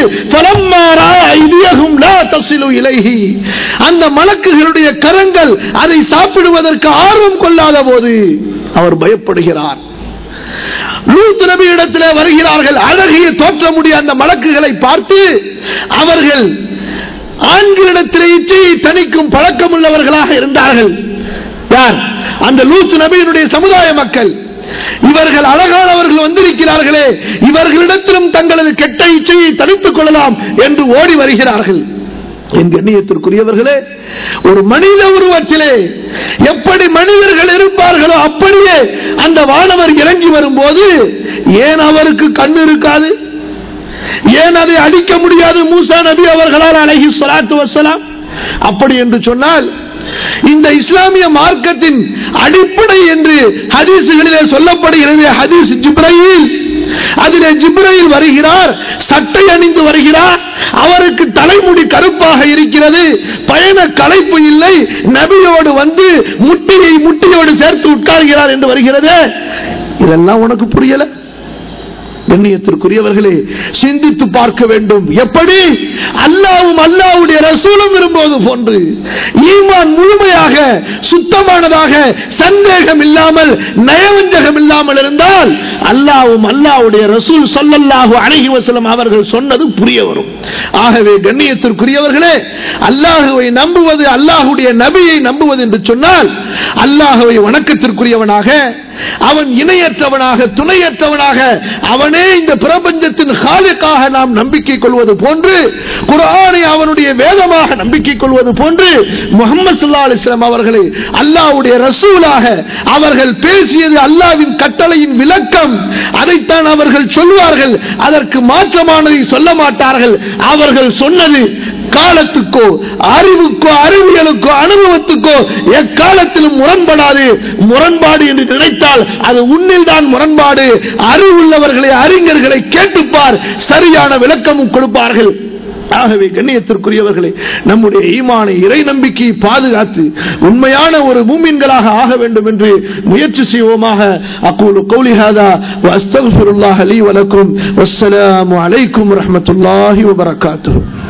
இலகி அந்த மலக்குகளுடைய கரங்கள் அதை சாப்பிடுவதற்கு ஆர்வம் கொள்ளாத போது அவர் பயப்படுகிறார் லூத் நபி இடத்திலே வருகிறார்கள் அழகிய தோற்றமுடைய அந்த மலக்குகளை பார்த்து அவர்கள் ஆண்களிடத்திலே இச்சையை தணிக்கும் பழக்கம் உள்ளவர்களாக இருந்தார்கள் யார் அந்த லூத் நபியினுடைய சமுதாய மக்கள் இவர்கள் அழகானவர்கள் வந்திருக்கிறார்களே இவர்களிடத்திலும் தங்களது கெட்ட இச்சையை தடுத்துக் கொள்ளலாம் என்று ஓடி வருகிறார்கள் என் கண்ணியத்திற்குரியவர்களே ஒரு மனித உருவத்திலே எப்படி மனிதர்கள் இருப்பார்களோ அப்படியே அந்த வானவர் இறங்கி வரும்போது ஏன் அவருக்கு கண் இருக்காது ஏன் அதை அடிக்க முடியாது மூசா நபி அவர்களால் அழகி சலாத்து வசலாம் அப்படி என்று சொன்னால் இந்த இஸ்லாமிய மார்க்கத்தின் அடிப்படை என்று ஹதீசுகளிலே சொல்லப்படுகிறது ஹதீஸ் ஜிப்ரையில் அதிலே ஜிப்ரையில் வருகிறார் சட்டை அணிந்து வருகிறார் அவருக்கு தலைமுடி கருப்பாக இருக்கிறது பயண களைப்பு இல்லை நபியோடு வந்து முட்டியை முட்டியோடு சேர்த்து உட்கார்கிறார் என்று வருகிறது இதெல்லாம் உனக்கு புரியல கண்ணியத்திற்குரியவர்களே சிந்தித்து பார்க்க வேண்டும் எப்படி அல்லாவும் அல்லாவுடைய ரசூலும் விரும்புவது போன்று ஈமான் முழுமையாக சுத்தமானதாக சந்தேகம் இல்லாமல் நயவஞ்சகம் இல்லாமல் இருந்தால் அல்லாவும் அல்லாவுடைய ரசூல் சொல்லல்லாஹு அழகி வசலம் அவர்கள் சொன்னது புரிய வரும் ஆகவே கண்ணியத்திற்குரியவர்களே அல்லாஹுவை நம்புவது அல்லாஹுடைய நபியை நம்புவது என்று சொன்னால் அல்லாஹுவை வணக்கத்திற்குரியவனாக அவன் இணையற்றவனாக துணையற்றவனாக அவனே இந்த பிரபஞ்சத்தின் காலுக்காக நாம் நம்பிக்கை கொள்வது போன்று குரானை அவனுடைய வேதமாக நம்பிக்கை கொள்வது போன்று முகமது சல்லா அலிஸ்லாம் அவர்களை அல்லாவுடைய ரசூலாக அவர்கள் பேசியது அல்லாவின் கட்டளையின் விளக்கம் அதைத்தான் அவர்கள் சொல்வார்கள் அதற்கு மாற்றமானதை சொல்ல மாட்டார்கள் அவர்கள் சொன்னது காலத்துக்கோ அறிவுக்கோ அறிவியலுக்கோ அனுபவத்துக்கோ எக்காலத்திலும் முரண்படாது முரண்பாடு என்று நினைத்தால் அது உன்னில் தான் முரண்பாடு அறிவுள்ளவர்களை அறிஞர்களை கேட்டுப்பார் சரியான விளக்கமும் கொடுப்பார்கள் ஆகவே கண்ணியத்திற்குரியவர்களே நம்முடைய ஈமானை இறை நம்பிக்கையை பாதுகாத்து உண்மையான ஒரு மூமின்களாக ஆக வேண்டும் என்று முயற்சி செய்வோமாக அக்கூலு கௌலிஹாதா வஸ்தகுல்லாஹ் அலி வலக்கும் வஸ்ஸலாமு அலைக்கும் வரஹ்மத்துல்லாஹி வபரகாத்துஹு